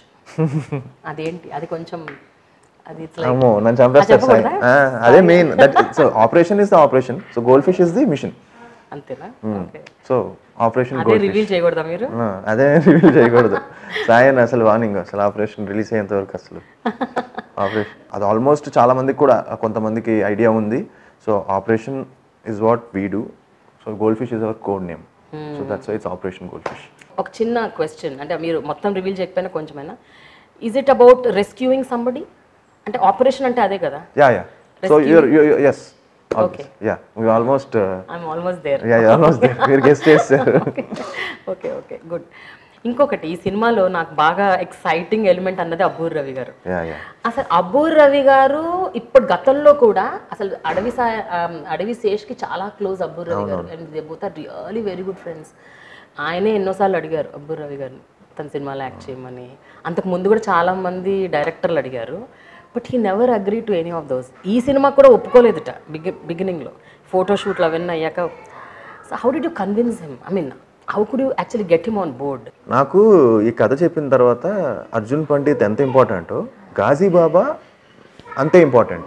అదేంటి అది కొంచెం అది ఇట్స్ లైక్ అమ్మో నన్ను చంపేస్తారు సార్ ఆ, అదే main that so operation is the operation so gold fish is the mission అంతేనా ఓకే సో ఆపరేషన్ అదే రివీల్ చేయకూడదా మీరు ఆ, అదే రివీల్ చేయకూడదు సాయన్ అసలు వార్నింగ్ అసలు ఆపరేషన్ రిలీజ్ అయ్యేంత వరకు అసలు ఆపరేషన్ అది ఆల్మోస్ట్ చాలా మందికి కూడా కొంతమందికి ఐడియా ఉంది so operation is what we do so gold fish is our code name so that's why it's operation gold fish ఒక చిన్న క్వశ్చన్ అంటే మీరు మొత్తం రివీల్ చేయకపోయినా కొంచెమైనా is it about rescuing somebody అంటే ఆపరేషన్ అంటే అదే కదా yeah yeah so you're yes yeah we almost I'm almost there yeah almost మీరు గెస్ట్ చేస్తారు ఓకే ఓకే గుడ్ ఇంకొకటి ఈ సినిమాలో నాకు బాగా ఎక్సైటింగ్ ఎలిమెంట్ అన్నది అబ్బూర్ రవి గారు యా యా అసలు అబ్బూర్ రవి గారు ఇప్పుడు గతంలో కూడా అసలు అడవి సా ఆమ్, అడవి శేష్కి చాలా close Abburi Ravi garu and they both are really very good friends ఆయనే ఎన్నోసార్లు అడిగారు అబ్బూర్ రవి గారిని తన సినిమాలో యాక్ట్ చేయమని అంతకు ముందు కూడా చాలా మంది డైరెక్టర్లు అడిగారు but he never agree to any of those ఈ సినిమా కూడా ఒప్పుకోలేదుట బిగి బిగినింగ్లో ఫోటోషూట్లు అవన్నీ అయ్యాక so how did you convince him I mean how could you actually get him on board నాకు ఈ కథ చెప్పిన తర్వాత అర్జున్ పండిత్ ఎంత ఇంపార్టెంటో గాజీబాబా అంతే ఇంపార్టెంట్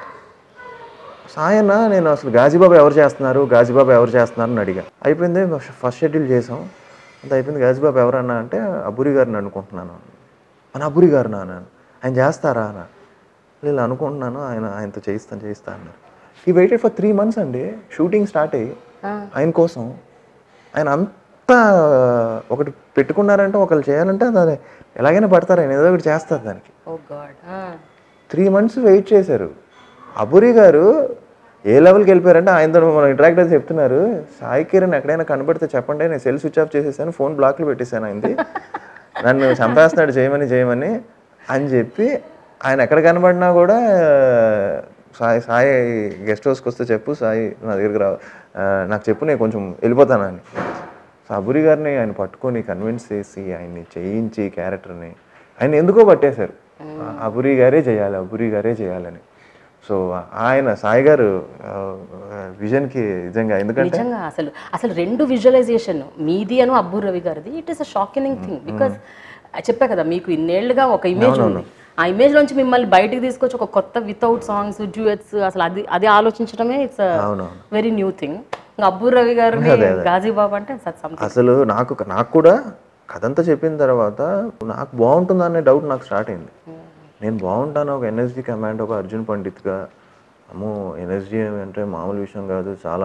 సాయన్న నేను అసలు గాజీబాబా ఎవరు చేస్తున్నారు గాజీబాబా ఎవరు చేస్తున్నారు అని అడిగా అయిపోయింది ఫస్ట్ షెడ్యూల్ చేసాం అంత అయిపోయింది గాజీబాబా ఎవరన్నా అంటే అబ్బురి గారిని అనుకుంటున్నాను మన అబ్బురి గారు నాన్న ఆయన చేస్తారా అన్న లేదు అనుకుంటున్నాను ఆయన ఆయనతో చేయిస్తాను చేయిస్తాను అన్నారు ఈ వెయిటెడ్ ఫర్ త్రీ మంత్స్ అండి షూటింగ్ స్టార్ట్ అయ్యి ఆయన కోసం ఆయన అంతా ఒకటి పెట్టుకున్నారంటే ఒకళ్ళు చేయాలంటే అది ఎలాగైనా పడతారు ఆయన ఏదో ఒకటి చేస్తారు దానికి oh god three months wait చేశారు అబురి గారు ఏ లెవెల్కి వెళ్ళిపోయారంటే ఆయనతో మనం ఇంటరాక్ట్ అయితే చెప్తున్నారు సాయి కిరణ్ ఎక్కడైనా కనబడితే చెప్పండి నేను సెల్ స్విచ్ ఆఫ్ చేసేసాను ఫోన్ బ్లాక్లో పెట్టేశాను ఆయనది నన్ను చంపేస్తున్నాడు చేయమని చేయమని అని చెప్పి ఆయన ఎక్కడ కనబడినా కూడా సాయి సాయి గెస్ట్ హౌస్కి వస్తే చెప్పు సాయి నా దగ్గరికి రా ఆ, నాకు చెప్పు నేను కొంచెం వెళ్ళిపోతానని సో అబురి గారిని ఆయన పట్టుకొని కన్విన్స్ చేసి ఆయన్ని చేయించి క్యారెక్టర్ని ఆయన ఎందుకో పట్టేశారు అబురి గారే చేయాలి అబురి గారే చేయాలని సో ఆయన సాయి గారు విజన్కి నిజంగా ఎందుకంటే నిజంగా అసలు అసలు రెండు విజువలైజేషన్ మీది అను అబ్బు రవి గారిది it is a shocking thing because చెప్పా కదా మీకు ఇన్నేళ్లుగా ఒక ఇమేజ్ ఉంది ఆ ఇమేజ్ నుంచి మిమ్మల్ని బయటికి తీసుకొచ్చి ఒక కొత్త వితౌట్ సాంగ్స్ డ్యూయట్స్ అసలు అది అది ఆలోచించడమే ఇట్స్ అవునవును వెరీ న్యూ థింగ్ అబ్బు రవి గారిని గాజీబాబా అంటే సంథింగ్ అసలు నాకు నాకు కూడా కథ అంతా చెప్పిన తర్వాత నాకు బాగుంటుందా అనే డౌట్ నాకు స్టార్ట్ అయింది నేను బాగుంటాను ఒక ఎన్ఎస్జీ కమాండ్ ఒక అర్జున్ పండిత్గా అమ్మో ఎన్ఎస్జీ అంటే మామూలు విషయం కాదు చాలా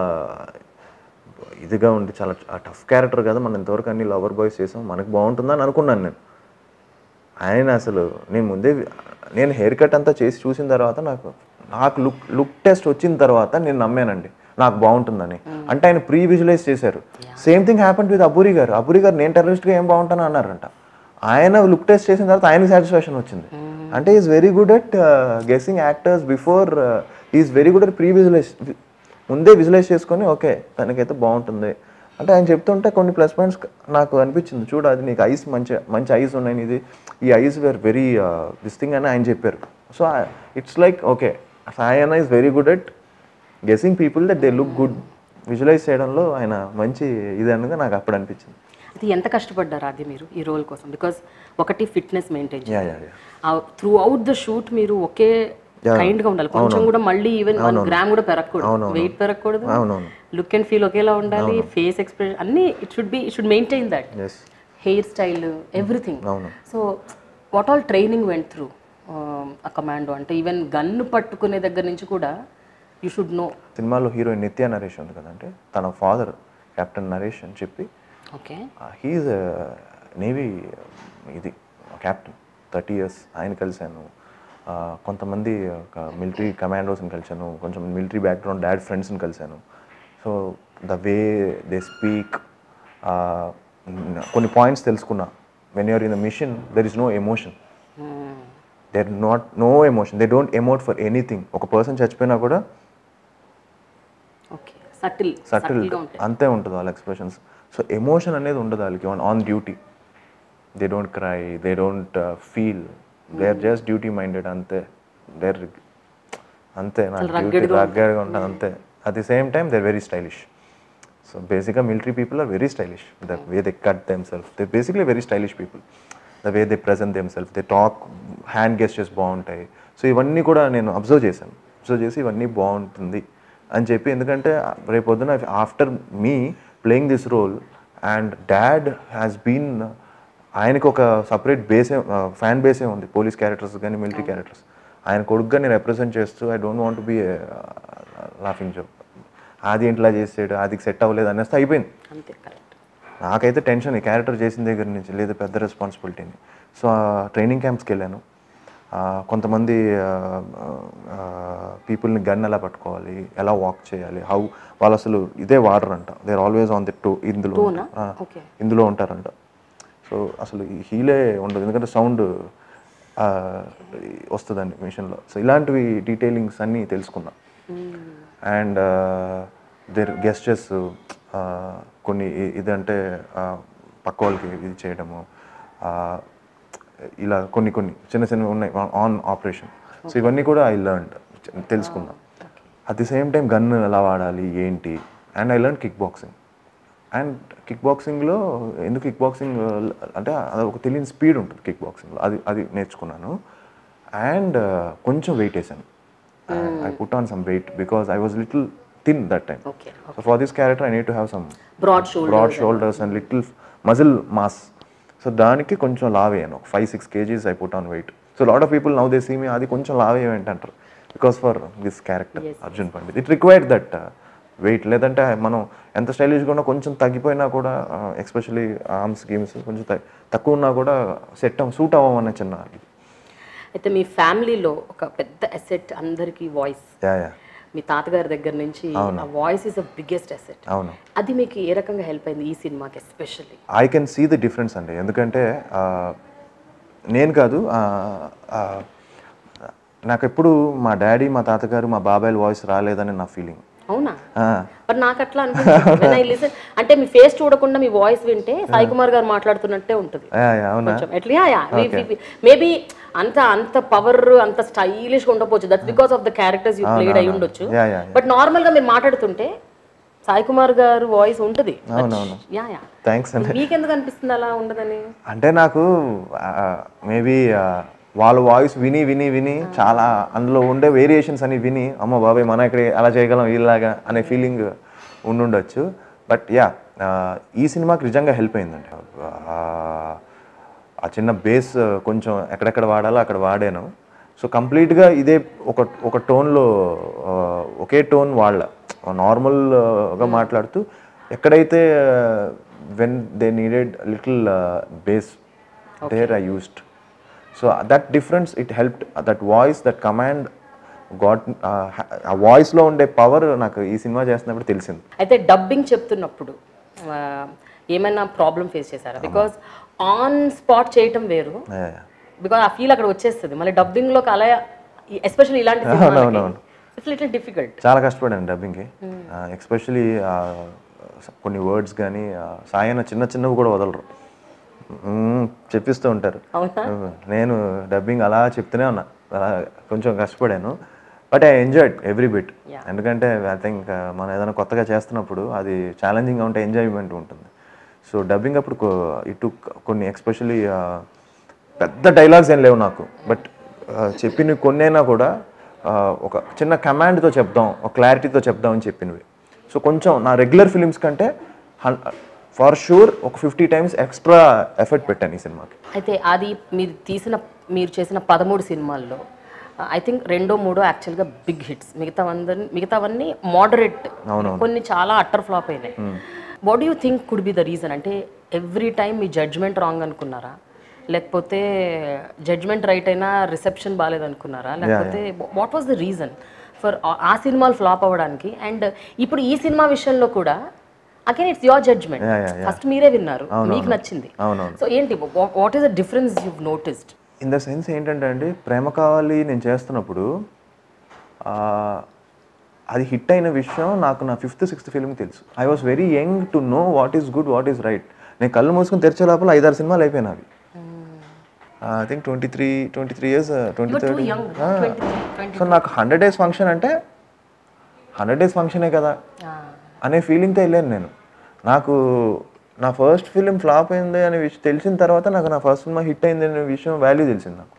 ఇదిగా ఉంది చాలా టఫ్ క్యారెక్టర్ కదా మనం ఇంతవరకు అన్ని లవర్ బాయ్స్ చేసాం మనకు బాగుంటుందని అనుకున్నాను నేను ఆయన అసలు నేను ముందే నేను హెయిర్ కట్ అంతా చేసి చూసిన తర్వాత నాకు నాకు లుక్ లుక్ టెస్ట్ వచ్చిన తర్వాత నేను నమ్మానండి నాకు బాగుంటుందని అంటే ఆయన ప్రీ విజువలైజ్ చేశారు same thing happen with Abburi garu Abburi గారు నేను టెర్రరిస్ట్గా ఏం బాగుంటాను అన్నారంట ఆయన లుక్ టెస్ట్ చేసిన తర్వాత ఆయనకి సాటిస్ఫాక్షన్ వచ్చింది అంటే is very good at guessing actors before is very good at pre visualise ముందే విజువలైజ్ చేసుకొని ఓకే తనకైతే బాగుంటుంది అంటే ఆయన చెప్తుంటే కొన్ని ప్లస్ పాయింట్స్ నాకు అనిపించింది చూడు అది నీకు ఐస్ మంచి మంచి ఐస్ ఉన్నాయి ఇది ఈ eyes were very this thing అని ఆయన చెప్పారు సో ఇట్స్ లైక్ ఓకే సాయన is very good at guessing people that they look good visualise చేయడంలో ఆయన మంచి ఇది అనగా నాకు అప్పుడు అనిపించింది అది ఎంత కష్టపడ్డారు అది మీరు ఈ రోల్ కోసం బికాస్ ఒకటి fitness maintain yeah yeah yeah throughout the shoot మీరు ఒకే కైండ్ గా ఉండాలి కొంచెం కూడా మళ్ళీ ఈవెన్ వన్ గ్రామ్ కూడా పెరగకూడదు వెయిట్ పెరగకూడదు అవునవును లుక్ అండ్ ఫీల్ ఒకేలా ఉండాలి ఫేస్ ఎక్స్ప్రెషన్ అన్ని it should be should maintain that as hair style everything అవును so what all training went through ఆ కమాండో అంటే ఈవెన్ గన్ను పట్టుకునే దగ్గర నుంచి కూడా యూ షుడ్ నో సినిమాలో హీరోయిన్ నిత్య నరేష్ ఉంది కదంటే తన ఫాదర్ కెప్టెన్ నరేష్ అని చెప్పి ఓకే హీఈస్ నేవీ ఇది క్యాప్టెన్ థర్టీ ఇయర్స్ ఆయన కలిశాను ఆ, కొంతమంది ఒక మిలిటరీ కమాండోస్ని కలిశాను కొంచెం మిలిటరీ బ్యాక్గ్రౌండ్ డాడ్ ఫ్రెండ్స్ని కలిశాను so the way they speak కొన్ని పాయింట్స్ తెలుసుకున్నా when you're in the mission there is no emotion there not no emotion they don't emote for anything ఒక పర్సన్ చచ్చిపోయినా కూడా ఓకే సటిల్ సటిల్ గా ఉంటాయి అంతే ఉంటుంది వాళ్ళ ఎక్స్ప్రెషన్స్ సో ఎమోషన్ అనేది ఉండదు వాళ్ళకి on duty they don't cry they don't feel they are just duty minded అంతే దేర్ అంతే నా డ్యూటీ రగ్గడ్గా ఉంటుంది అంతే at the same time they very stylish so బేసిక్గా military people are very stylish the way they cut them self they basically very stylish people the way they present them self they talk hand gestures బాగుంటాయి so ఇవన్నీ కూడా నేను observe చేశాను observe చేసి ఇవన్నీ బాగుంటుంది అని చెప్పి ఎందుకంటే రేపు పొద్దున after me playing this role and dad has been ఆయనకు ఒక సపరేట్ బేసే ఫ్యాన్ బేసే ఉంది పోలీస్ క్యారెక్టర్స్ కానీ మిలిటరీ క్యారెక్టర్స్ ఆయన కొడుకుగా నేను రిప్రజెంట్ చేస్తూ I don't want be laughing joke అది ఇంట్లో చేసాడు అది సెట్ అవ్వలేదు అనేస్తే అయిపోయింది అంతే కరెక్ట్ నాకైతే టెన్షన్ ఈ క్యారెక్టర్ చేసిన దగ్గర నుంచి లేదు పెద్ద రెస్పాన్సిబిలిటీని సో ట్రైనింగ్ క్యాంప్స్కి వెళ్ళాను ఆ, కొంతమంది పీపుల్ని గన్ ఎలా పట్టుకోవాలి ఎలా వాక్ చేయాలి హౌ వాళ్ళు అసలు ఇదే వాడరంట there always on the toe ఇందులో ఆ, ఓకే ఇందులో ఉంటారంట సో అసలు ఈ హీలే ఉండదు ఎందుకంటే సౌండ్ వస్తుందండి మిషన్లో సో ఇలాంటివి డీటెయిలింగ్స్ అన్నీ తెలుసుకున్నా అండ్ దేర్ గెస్టర్స్ కొన్ని ఇ- ఇదంటే ఆ, పక్క వాళ్ళకి ఇది చేయడము ఆ, ఇలా కొన్ని కొన్ని చిన్న చిన్నవి ఉన్నాయి ఆన్ ఆపరేషన్ సో ఇవన్నీ కూడా ఐ లర్న్ తెలుసుకున్నా at the same time gun ఎలా వాడాలి ఏంటి and I learn kick boxing and kick బాక్సింగ్లో ఎందుకు కిక్ బాక్సింగ్ అంటే అది ఒక తెలియని స్పీడ్ ఉంటుంది కిక్ బాక్సింగ్లో అది అది నేర్చుకున్నాను అండ్ కొంచెం వెయిట్ వేసాను I put on some weight because I was little thin that time okay so for this character I need to have some broad shoulder broad shoulders and little muscle mass so దానికి కొంచెం లావ్ అయ్యాను ఒక five six kgs I put on weight so lot of people now they see me అది కొంచెం లావ్ అయ్యేంటి అంటారు because for this character Arjun Pandit it required that wait లేదంటే మనం ఎంత స్టైలిష్గా ఉన్నా కొంచెం తగ్గిపోయినా కూడా ఎస్పెషలీ ఆర్మ్స్ గేమ్స్ కొంచెం త- తక్కువ ఉన్నా కూడా సెట్ సూట్ అవ్వమన్న చిన్న ఇది అయితే మీ ఫ్యామిలీలో ఒక పెద్ద అసెట్ అందరికీ వాయిస్ యా యా మీ తాతగారి దగ్గర నుంచి ఆ voice is a biggest asset అవును అది మీకు ఏ రకంగా హెల్ప్ అయింది ఈ సినిమాకి especially I can see the difference అండి ఎందుకంటే ఆ, నేను కాదు ఆ, ఆ, నాకు ఎప్పుడు మా డాడీ మా తాతగారు మా బాబాయ్ వాయిస్ రాలేదని నా ఫీలింగ్ అవునా బట్ నాకు అట్లా అనిపిస్తుంది లిసన్ అంటే మీ ఫేస్ చూడకుండా మీ వాయిస్ వింటే సాయి కుమార్ గారు మాట్లాడుతున్నట్టే ఉంటుంది అవునా కొంచెం ఎట్లా మేబీ అంత అంత పవర్ అంత స్టైలిష్ గా ఉండకపోవచ్చు that's because of the characters you played అయి ఉండొచ్చు Yeah, yeah, బట్ నార్మల్ గా మీరు మాట్లాడుతుంటే సాయి కుమార్ గారు వాయిస్ ఉంటుంది అవునవును యా యా థ్యాంక్స్ అండి మీకెందుకు అనిపిస్తుంది అలా ఉండదని అంటే నాకు మేబీ వాళ్ళ వాయిస్ విని విని విని చాలా అందులో ఉండే వేరియేషన్స్ అని విని అమ్మ బాబాయ్ మన ఇక్కడ అలా చేయగలం ఇలాగా అనే ఫీలింగ్ ఉండుండొచ్చు బట్ యా ఈ సినిమాకి నిజంగా హెల్ప్ అయిందండి ఆ, ఆ చిన్న బేస్ కొంచెం ఎక్కడెక్కడ వాడాలో అక్కడ వాడాను సో కంప్లీట్గా ఇదే ఒక ఒక టోన్లో ఒకే టోన్ వాళ్ళ నార్మల్గా మాట్లాడుతూ ఎక్కడైతే when they needed little base there I used so that difference it help that voice that command got ఆ వాయిస్లో ఉండే పవర్ నాకు ఈ సినిమా చేస్తున్నప్పుడు తెలిసింది అయితే డబ్బింగ్ చెప్తున్నప్పుడు ఆ, ఏమైనా ప్రాబ్లం ఫేస్ చేశారా బికాస్ ఆన్ స్పాట్ చేయటం వేరు Yeah, yeah. బికాస్ ఆ ఫీల్ అక్కడ వచ్చేస్తుంది మళ్ళీ డబ్బింగ్ లోకి అలా ఎస్పెషల్లీ ఇలాంటి ఇట్స్ లిటిల్ డిఫికల్ట్ చాలా కష్టపడాను డబ్బింగ్కి ఎస్పెషలీ కొన్ని వర్డ్స్ కానీ సాయన చిన్న చిన్నవి కూడా వదలరు మ్మ్, చెప్పిస్తూ ఉంటారు అవునా? నేను డబ్బింగ్ అలా చెప్తూనే ఉన్నా అలా కొంచెం కష్టపడాను but I enjoyed every bit Yeah. ఎందుకంటే ఐ థింక్ మనం ఏదైనా కొత్తగా చేస్తున్నప్పుడు అది ఛాలెంజింగ్గా ఉంటే ఎంజాయ్మెంట్ ఉంటుంది సో డబ్బింగ్ అప్పుడు ఇటు కొన్ని ఎస్పెషలీ పెద్ద డైలాగ్స్ ఏం లేవు నాకు బట్ చెప్పినవి కొన్నైనా కూడా ఆ, ఒక చిన్న కమాండ్తో చెప్దాం ఒక క్లారిటీతో చెప్దాం అని చెప్పినవి సో కొంచెం నా రెగ్యులర్ ఫిలిమ్స్ కంటే ఫర్ షూర్ ఒక ఫిఫ్టీ టైమ్స్ ఎక్స్ట్రా ఎఫర్ట్ పెట్టాను ఈ సినిమాకి అయితే అది మీరు తీసిన మీరు చేసిన పదమూడు సినిమాల్లో ఐ థింక్ రెండో మూడో యాక్చువల్గా బిగ్ హిట్స్ మిగతావందరినీ మిగతావన్నీ మోడరేట్ కొన్ని చాలా అట్టర్ ఫ్లాప్ అయినాయి what you think could be the reason అంటే ఎవ్రీ టైం మీ జడ్జ్మెంట్ రాంగ్ అనుకున్నారా లేకపోతే జడ్జ్మెంట్ రైట్ అయినా రిసెప్షన్ బాగాలేదనుకున్నారా లేకపోతే what was the reason for ఆ సినిమాలు ఫ్లాప్ అవ్వడానికి అండ్ ఇప్పుడు ఈ సినిమా విషయంలో కూడా again it's your judgement Yeah, yeah, yeah. First మీరే విన్నారు మీకు నచ్చింది అవునవును సో ఏంటి what is the difference you noticed in the sense ఏంటంటే అండి ప్రేమ కావాలి నేను చేస్తున్నప్పుడు ఆ, అది హిట్ అయిన విషయం నాకు నా ఫిఫ్త్ సిక్స్త్ ఫిల్మ్ తెలుసు I was very young to know what is good what is right నేను కళ్ళు మూసుకుని తెరిచే లోపల ఐదారు సినిమాలు అయిపోయినా అవి I think twenty three twenty three years twenty thirty so నాకు హండ్రెడ్ డేస్ ఫంక్షన్ అంటే హండ్రెడ్ డేస్ ఫంక్షనే కదా అనే ఫీలింగ్తో వెళ్ళాను నేను నాకు నా ఫస్ట్ ఫిలిం ఫ్లాప్ అయింది అనే విషయం తెలిసిన తర్వాత నాకు నా ఫస్ట్ సినిమా హిట్ అయింది అనే విషయం వాల్యూ తెలిసింది నాకు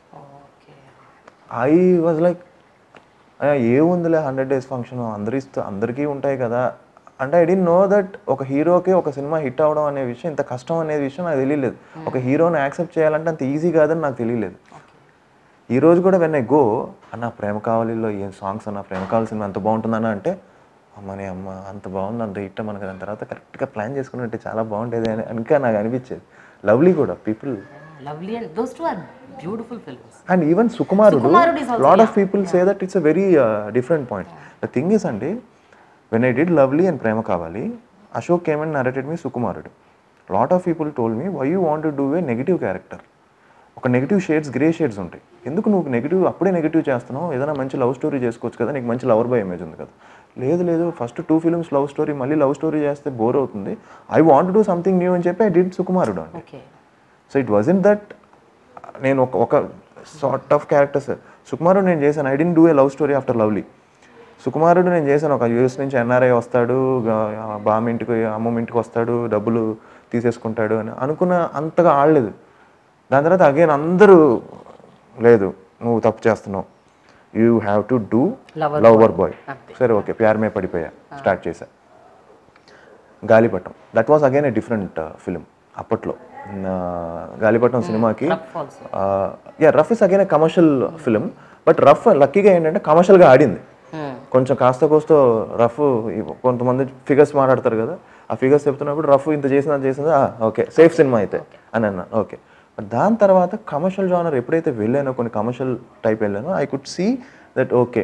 ఐ వాజ్ లైక్ ఏముందిలే హండ్రెడ్ డేస్ ఫంక్షన్ అందరి ఇస్తూ అందరికీ ఉంటాయి కదా అంటే ఐ డి నో దట్ ఒక హీరోకి ఒక సినిమా హిట్ అవడం అనే విషయం ఇంత కష్టం అనే విషయం నాకు తెలియలేదు ఒక హీరోని యాక్సెప్ట్ చేయాలంటే అంత ఈజీ కాదని నాకు తెలియలేదు ఈ రోజు కూడా వెన్ ఐ గో అన్న ప్రేమ కావాలిలో ఏం సాంగ్స్ అన్న ప్రేమ కావాలి సినిమా అంత బాగుంటుందన్న అంటే అమ్మని అమ్మ అంత బాగుంది అంత హిట్ మనకి దాని తర్వాత కరెక్ట్గా ప్లాన్ చేసుకున్నట్టే చాలా బాగుంటుంది అని ఇంకా నాకు అనిపించేది లవ్లీ కూడా people Lovely and those two are beautiful films and even Sukumarudu Sukumarudu is also- lot of people say that it's a very different point the thing is అండి when I did Lovely and Prema Kavali Ashok came and narrated me Sukumarudu lot of people told me why you want to do a negative character ఒక negative shades grey shades ఉంటాయి ఎందుకు నువ్వు negative అప్పుడే negative చేస్తున్నావు ఏదైనా మంచి love story చేసుకోవచ్చు కదా నీకు మంచి లవర్ బై ఇమేజ్ ఉంది కదా లేదు లేదు first two films love story మళ్ళీ లవ్ స్టోరీ చేస్తే బోర్ అవుతుంది I want do something new అని చెప్పి ఐ డిడ్ సుకుమారుడు అండి okay so it was in that నేను ఒక ఒక సార్ట్ ఆఫ్ క్యారెక్టర్స్ సుకుమారు నేను చేశాను I didn't do a love story after Lovely Sukumarudu నేను చేశాను ఒక యూఎస్ నుంచి ఎన్ఆర్ఐ వస్తాడు గా- బామ్మ ఇంటికి అమ్మమ్మ ఇంటికి వస్తాడు డబ్బులు తీసేసుకుంటాడు అని అనుకున్న అంతగా ఆడలేదు దాని తర్వాత అగైన్ అందరూ లేదు నువ్వు తప్పు చేస్తున్నావు you have to do Lover lover boy సరే ఓకే ప్యారమే పడిపోయా స్టార్ట్ చేశా Galipatam that was again a different film అప్పట్లో నా గాలిపటం సినిమాకి also. Yeah Rough is again a commercial film but Rough లక్కీగా ఏంటంటే కమర్షియల్గా ఆడింది కొంచెం కాస్త కోస్త రఫ్ కొంతమంది ఫిగర్స్ మాట్లాడతారు కదా ఆ ఫిగర్స్ చెప్తున్నప్పుడు రఫ్ ఇంత చేసింది అంత చేసింది ఓకే సేఫ్ సినిమా అయితే అని అన్నా ఓకే బట్ దాని తర్వాత కమర్షియల్ జానర్ ఎప్పుడైతే వెళ్ళానో కొన్ని కమర్షియల్ టైప్ వెళ్ళానో I could see that okay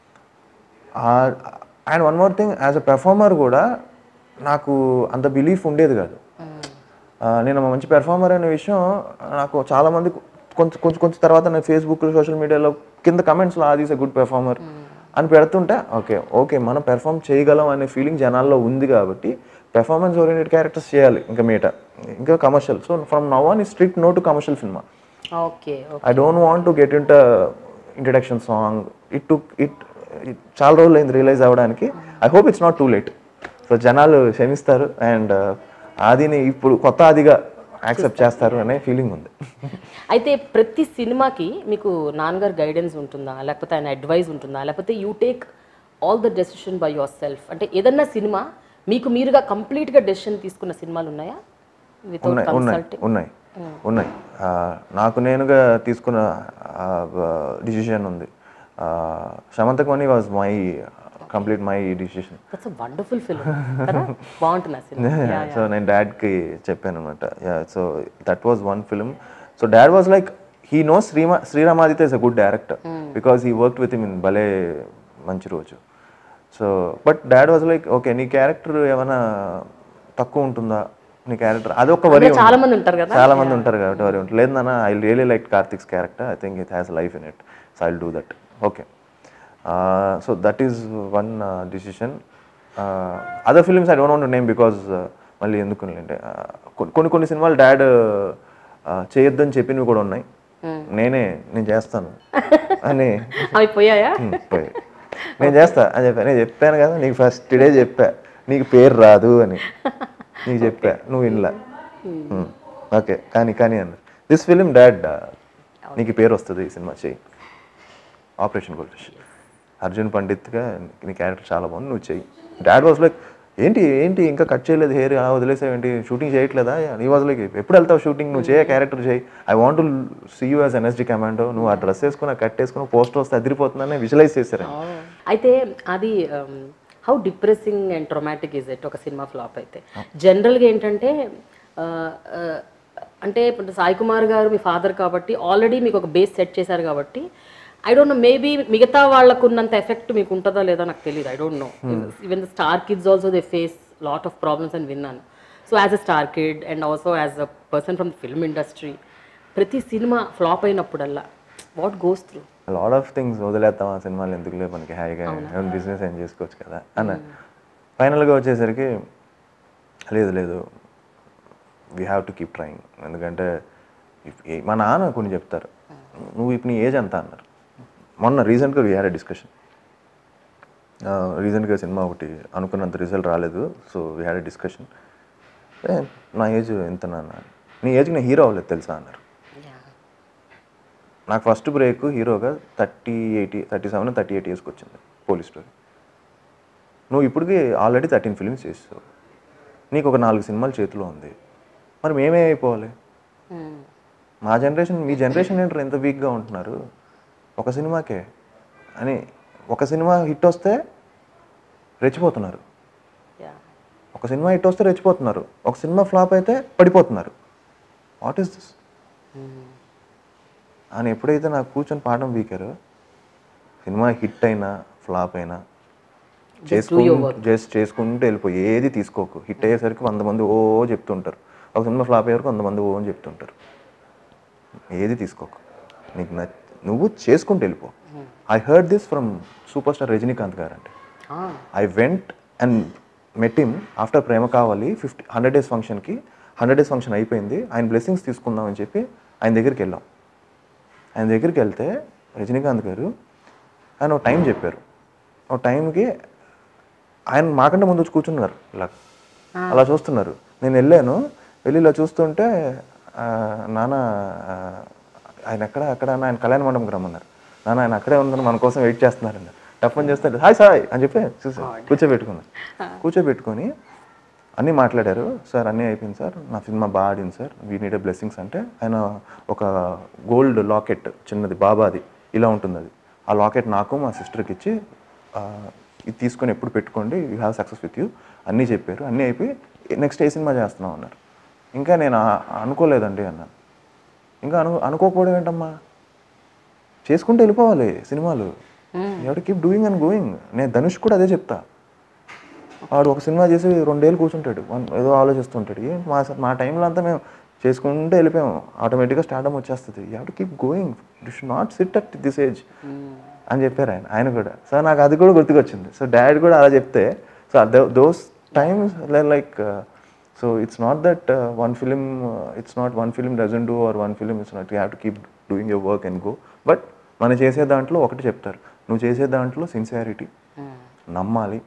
and one more thing as a performer కూడా నాకు అంత బిలీఫ్ ఉండేది కాదు ఆ, నేను ఒక మంచి పెర్ఫార్మర్ అనే విషయం నాకు చాలా మంది కొంచెం కొంచెం కొంచెం తర్వాత నేను ఫేస్బుక్లో సోషల్ మీడియాలో కింద కమెంట్స్లో ఆది ఈస్ ఎ గుడ్ పెర్ఫార్మర్ అని పెడుతుంటే ఓకే ఓకే మనం పెర్ఫామ్ చేయగలం అనే ఫీలింగ్ జనాల్లో ఉంది కాబట్టి పెర్ఫార్మెన్స్ ఓరియంటెడ్ క్యారెక్టర్స్ చేయాలి ఇంకా మీట ఇంకా commercial so from now on ఈ స్ట్రిక్ట్ నో టు కమర్షియల్ సినిమా okay I don't want to get in introduction song it to it చాలా రోజులు అయింది రియలైజ్ అవ్వడానికి I hope it's not too late so జనాలు క్షమిస్తారు అండ్ ఆదిని ఇప్పుడు కొత్త ఆదిగా యాక్సెప్ట్ చేస్తారు అనే ఫీలింగ్ ఉంది అయితే ప్రతి సినిమాకి మీకు నాన్నగారు గైడెన్స్ ఉంటుందా లేకపోతే ఆయన అడ్వైస్ ఉంటుందా లేకపోతే you take all the decision by your self అంటే ఏదన్నా సినిమా మీకు మీరుగా కంప్లీట్గా డెసిషన్ తీసుకున్న సినిమాలు ఉన్నాయా వితౌట్ ఉన్నాయి ఉన్నాయి కన్సల్టింగ్ ఉన్నాయి ఉన్నాయి ఆ, నాకు నేనుగా తీసుకున్న డిసిషన్ ఉంది Shamantak Mani was my complete my decision that's wonderful film కదా బాగుంటుంది ఆ సినిమా సో నేను డాడ్కి చెప్పాను అనమాట so that was one film so dad was like he no శ్రీమా Sriramaditya is a good director because he work with in భలే మంచి రోజు so but dad was like okay నీ క్యారెక్టర్ ఏమైనా తక్కువ ఉంటుందా నీ క్యారెక్టర్ అదొక వరి ఉంది. చాలా మంది ఉంటారు కదా చాలా మంది ఉంటారు కాబట్టి వరి ఉంటుంది లేదు నాన్న I really like Karthik's character I think it has life in it so I do that okay so that is one decision other films I don't want name because మళ్ళీ ఎందుకు అంటే కొన్ని కొన్ని సినిమాలు డాడ్ చేయొద్దని చెప్పినవి కూడా ఉన్నాయి నేనే నేను చేస్తాను అని అవి పోయాయా "Hmm, పోయి నేను చేస్తా అని చెప్పాను నేను చెప్పాను కదా నీకు ఫస్ట్ డే చెప్పా నీకు పేరు రాదు అని నీకు చెప్పా నువ్వు ఇన్లా ఓకే కానీ కానీ అన్న దిస్ ఫిలిం డాడ్ నీకు పేరు వస్తుంది ఈ సినిమా చెయ్యి ఆపరేషన్ గోల్డ్ అర్జున్ పండిత్గా నీ క్యారెక్టర్ చాలా బాగుంది నువ్వు చెయ్యి డాడ్ వాజ్ లైక్ ఏంటి ఏంటి ఇంకా కట్ చేయలేదు హెయిర్ అలా వదిలేసావు ఏంటి షూటింగ్ చేయట్లేదా నీ వాజ్ లైక్ ఎప్పుడు వెళ్తావు షూటింగ్ నువ్వు చేయ క్యారెక్టర్ చేయి I want to see you as NSD commando నువ్వు ఆ డ్రెస్ వేసుకుని కట్ వేసుకుని పోస్టర్ వస్తే అదిరిపోతుందని విజువలైజ్ చేశారు అయితే అది how depressing and traumatic is it ఒక సినిమా ఫ్లాప్ అయితే జనరల్గా ఏంటంటే ఆ, ఆ, అంటే ఇప్పుడు సాయి కుమార్ గారు మీ ఫాదర్ కాబట్టి ఆల్రెడీ మీకు ఒక బేస్ సెట్ చేశారు కాబట్టి ఐ డోంట్ నో మేబీ మిగతా వాళ్ళకు ఉన్నంత ఎఫెక్ట్ మీకు ఉంటుందో లేదో నాకు తెలియదు I don't know even the star kids also they face lot of problems అని విన్నాను so as a star kid and also as a person from film industry ప్రతి సినిమా ఫ్లాప్ అయినప్పుడల్లా what goes through lot of things వదిలేస్తాం ఆ సినిమాలు ఎందుకులే మనకి హాయిగా బిజినెస్ ఏం చేసుకోవచ్చు కదా అన్న ఫైనల్గా వచ్చేసరికి లేదు లేదు we have to keep trying ఎందుకంటే if- ఏ- మా నాన్న కొన్ని చెప్తారు నువ్వు ఇప్పుడు నీ ఏజ్ ఎంత అన్నారు మొన్న రీసెంట్గా వీ హ్యాడ్ డిస్కషన్ రీసెంట్గా సినిమా ఒకటి అనుకున్నంత రిజల్ట్ రాలేదు సో వీ హ్యాడ్ డిస్కషన్ నా ఏజ్ ఎంత నాన్న నీ ఏజ్కి నేను హీరో అవ్వలేదు తెలుసా అన్నారు నాకు ఫస్ట్ బ్రేక్ హీరోగా thirty eighty thirty seven thirty eight ఇయర్స్కి వచ్చింది పోలీస్ స్టోరీ నువ్వు ఇప్పటికి ఆల్రెడీ థర్టీన్ ఫిల్మ్స్ చేస్తావు నీకు ఒక నాలుగు సినిమాలు చేతిలో ఉంది మరి మేమే అయిపోవాలి మా జనరేషన్ మీ జనరేషన్ ఏంటారు ఎంత వీక్గా ఉంటున్నారు ఒక సినిమాకే అని ఒక సినిమా హిట్ వస్తే రెచ్చిపోతున్నారు ఒక సినిమా హిట్ వస్తే రెచ్చిపోతున్నారు ఒక సినిమా ఫ్లాప్ అయితే పడిపోతున్నారు వాట్ ఈస్ దిస్ అని ఎప్పుడైతే నాకు కూర్చొని పాఠం వీకారో సినిమా హిట్ అయినా ఫ్లాప్ అయినా చేసుకుంటూ జస్ట్ చేసుకుంటూ వెళ్ళిపోయి ఏది తీసుకోకు హిట్ అయ్యేసరికి వంద మంది ఓ చెప్తుంటారు ఒక సినిమా ఫ్లాప్ అయ్యేవరకు వంద మంది ఓ అని చెప్తుంటారు ఏది తీసుకోకు నీకు నచ్ నువ్వు చేసుకుంటూ వెళ్ళిపో I heard this from super star Rajinikanth garu అంటే I went and met him after Prema Kavali fifty hundred days ఫంక్షన్కి హండ్రెడ్ డేస్ ఫంక్షన్ అయిపోయింది ఆయన బ్లెస్సింగ్స్ తీసుకుందాం అని చెప్పి ఆయన దగ్గరికి వెళ్ళాం ఆయన దగ్గరికి వెళ్తే రజనీకాంత్ గారు ఆయన ఒక టైం చెప్పారు ఒక టైంకి ఆయన మాకంటే ముందు వచ్చి కూర్చున్నారు ఇలా అలా చూస్తున్నారు నేను వెళ్ళాను వెళ్ళి ఇలా చూస్తుంటే ఆ, నాన్న ఆ, ఆయన ఎక్కడ అక్కడ అని ఆయన కళ్యాణ మండపంకి రమ్మన్నారు నాన్న ఆయన అక్కడే ఉన్నారు మన కోసం వెయిట్ చేస్తున్నారండి టఫన్ చేస్తారు హాయ్ సాయ్ అని చెప్పి చూసా కూర్చోబెట్టుకున్నాను కూర్చోబెట్టుకొని అన్నీ మాట్లాడారు సార్ అన్నీ అయిపోయింది సార్ నా సినిమా బాగా ఆడింది సార్ వీ నీడ్ బ్లెస్సింగ్స్ అంటే ఆయన ఒక గోల్డ్ లాకెట్ చిన్నది బాబాది ఇలా ఉంటుంది అది ఆ లాకెట్ నాకు మా సిస్టర్కి ఇచ్చి ఆ, ఇది తీసుకొని ఎప్పుడు పెట్టుకోండి you have success with you అన్నీ చెప్పారు అన్నీ అయిపోయి నెక్స్ట్ ఏ సినిమా చేస్తున్నాం అన్నారు ఇంకా నేను ఆ- అనుకోలేదండి అన్నాను ఇంకా అను అనుకోకపోవడం ఏంటమ్మా చేసుకుంటూ వెళ్ళిపోవాలి సినిమాలు ఎవరు కీప్ డూయింగ్ అండ్ గోయింగ్ నేను ధనుష్ కూడా అదే చెప్తా వాడు ఒక సినిమా చేసి రెండేళ్ళు కూర్చుంటాడు వన్- ఏదో ఆలోచిస్తుంటాడు ఏం మా మా టైంలో అంతా మేము చేసుకుంటూ వెళ్ళిపోయాము ఆటోమేటిక్గా స్టార్డమ్ వచ్చేస్తుంది you have to keep going you should not sit at this age అని చెప్పారు ఆయన ఆయన కూడా సో నాకు అది కూడా గుర్తుకొచ్చింది సో డాడీ కూడా అలా చెప్తే so those times like so it's not that one film it's not one film dozen do or one film it's not you have to keep doing your work and go but మనం చేసే దాంట్లో ఒకటి చెప్తారు నువ్వు చేసే దాంట్లో sincerity నమ్మాలి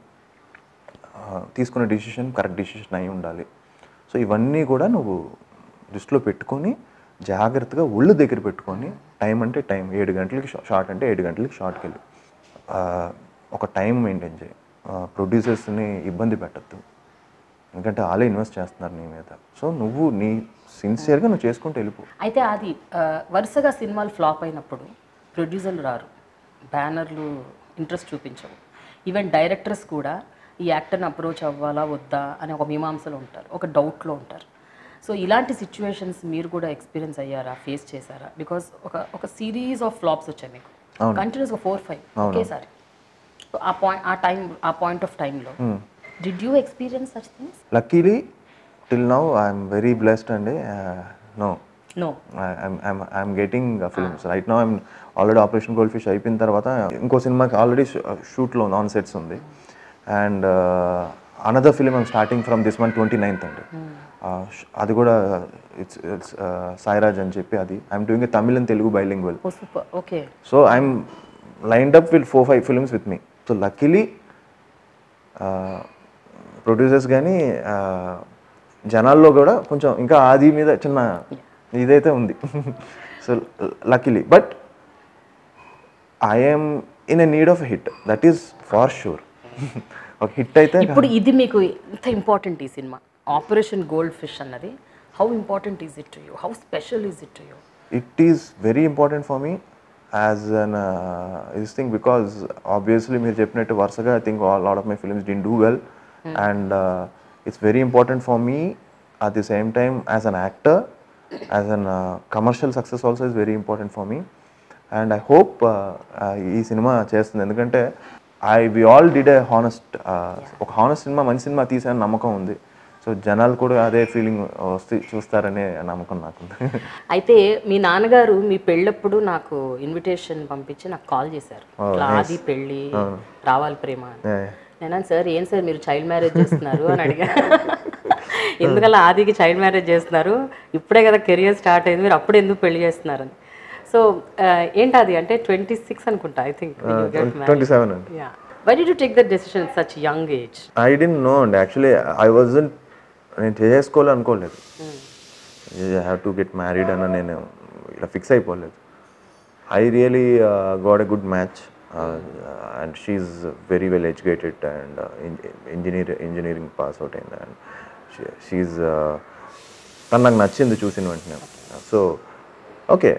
ఆ, తీసుకున్న డిసిషన్ కరెక్ట్ డిసిషన్ అయి ఉండాలి సో ఇవన్నీ కూడా నువ్వు దృష్టిలో పెట్టుకొని జాగ్రత్తగా ఒళ్ళు దగ్గర పెట్టుకొని టైం అంటే టైం ఏడు గంటలకి షార్ట్ అంటే ఏడు గంటలకి షార్ట్కి వెళ్ళు ఆ, ఒక టైం మెయింటైన్ చేయి ప్రొడ్యూసర్స్ని ఇబ్బంది పెట్టద్దు ఎందుకంటే వాళ్ళే ఇన్వెస్ట్ చేస్తున్నారు నీ మీద సో నువ్వు నీ సిన్సియర్గా నువ్వు చేసుకుంటూ వెళ్ళిపో అయితే అది ఆ, వరుసగా సినిమాలు ఫ్లాప్ అయినప్పుడు ప్రొడ్యూసర్లు రారు బ్యానర్లు ఇంట్రెస్ట్ చూపించవు ఈవెన్ డైరెక్టర్స్ కూడా ఈ యాక్టర్ని అప్రోచ్ అవ్వాలా వద్దా అని ఒక మీమాంసలో ఉంటారు ఒక డౌట్లో ఉంటారు సో ఇలాంటి సిచ్యువేషన్స్ మీరు కూడా ఎక్స్పీరియన్స్ అయ్యారా ఫేస్ చేశారా బికాస్ ఒక ఒక సిరీస్ ఆఫ్ ఫ్లాప్స్ వచ్చాయి మీకు కంటిన్యూస్గా ఫోర్ ఫైవ్ ఒకేసారి సో ఆ పాయింట్ ఆ టైం ఆ పాయింట్ ఆఫ్ టైంలో did you experience such things luckily till now I'm very blessed అండి no no I'm getting films right no I'm already Operation gold Fish అయిపోయిన తర్వాత ఇంకో సినిమాకి ఆల్రెడీ షూట్లో ఉంది ఆన్ సెట్స్ ఉంది and another film I'm starting from this one twenty ninth అండి Uh, sh- అది కూడా ఇట్స్ ఇట్స్ సాయిరాజ్ అని చెప్పి అది I'm doing Tamil and Telugu bilingual oh super okay so I'm lined up with four five films with me so luckily producers కానీ జనాల్లో కూడా కొంచెం ఇంకా ఆది మీద చిన్న ఇదైతే ఉంది so luckily but I'm in a need of hit that is for sure ఒక హిట్ అయితే ఇప్పుడు ఇది మీకు ఎంత ఇంపార్టెంట్ ఈ సినిమా ఆపరేషన్ గోల్డ్ ఫిష్ అన్నది how important is it to you how special is it to you it is very important for me as an uh, this thing because obviously మీరు చెప్పినట్టు వరుసగా I think lot of my films did do well and it's very important for me at the same time as an actor as an commercial success also is very important for me and I hope ఈ సినిమా చేస్తుంది ఎందుకంటే I we all did a honest ఒక honest సినిమా మంచి సినిమా తీసాను నమ్మకం ఉంది సో జనాలు కూడా అదే ఫీలింగ్ వస్తే చూస్తారనే నమ్మకం నాకుంది అయితే మీ నాన్నగారు మీ పెళ్ళప్పుడు నాకు ఇన్విటేషన్ పంపించి నాకు కాల్ చేశారు ఇట్లా ఆది పెళ్ళి రావాలి ప్రేమ అని Yeah, yeah. నేను సార్ ఏం సార్ మీరు చైల్డ్ మ్యారేజ్ చేస్తున్నారు అని అడిగా ఎందుకలా ఆదికి చైల్డ్ మ్యారేజ్ చేస్తున్నారు ఇప్పుడే కదా కెరియర్ స్టార్ట్ అయింది మీరు అప్పుడు ఎందుకు పెళ్లి చేస్తున్నారు అని సో ఏంటది అంటే ట్వంటీ సిక్స్ అనుకుంటా ఐ థింక్ ట్వంటీ సెవెన్ అండి why did you take that decision such young age I don't know అండి యాక్చువల్లీ ఐ వాజన్ నేను చేసుకోవాలి అనుకోలేదు హ్యావ్ టు గెట్ మ్యారీడ్ అన్న నేను ఇలా ఫిక్స్ అయిపోలేదు I really got a good match and she's very well educated and engineer engineering pass out అయింది and she's తను నాకు నచ్చింది చూసిన వెంటనే so okay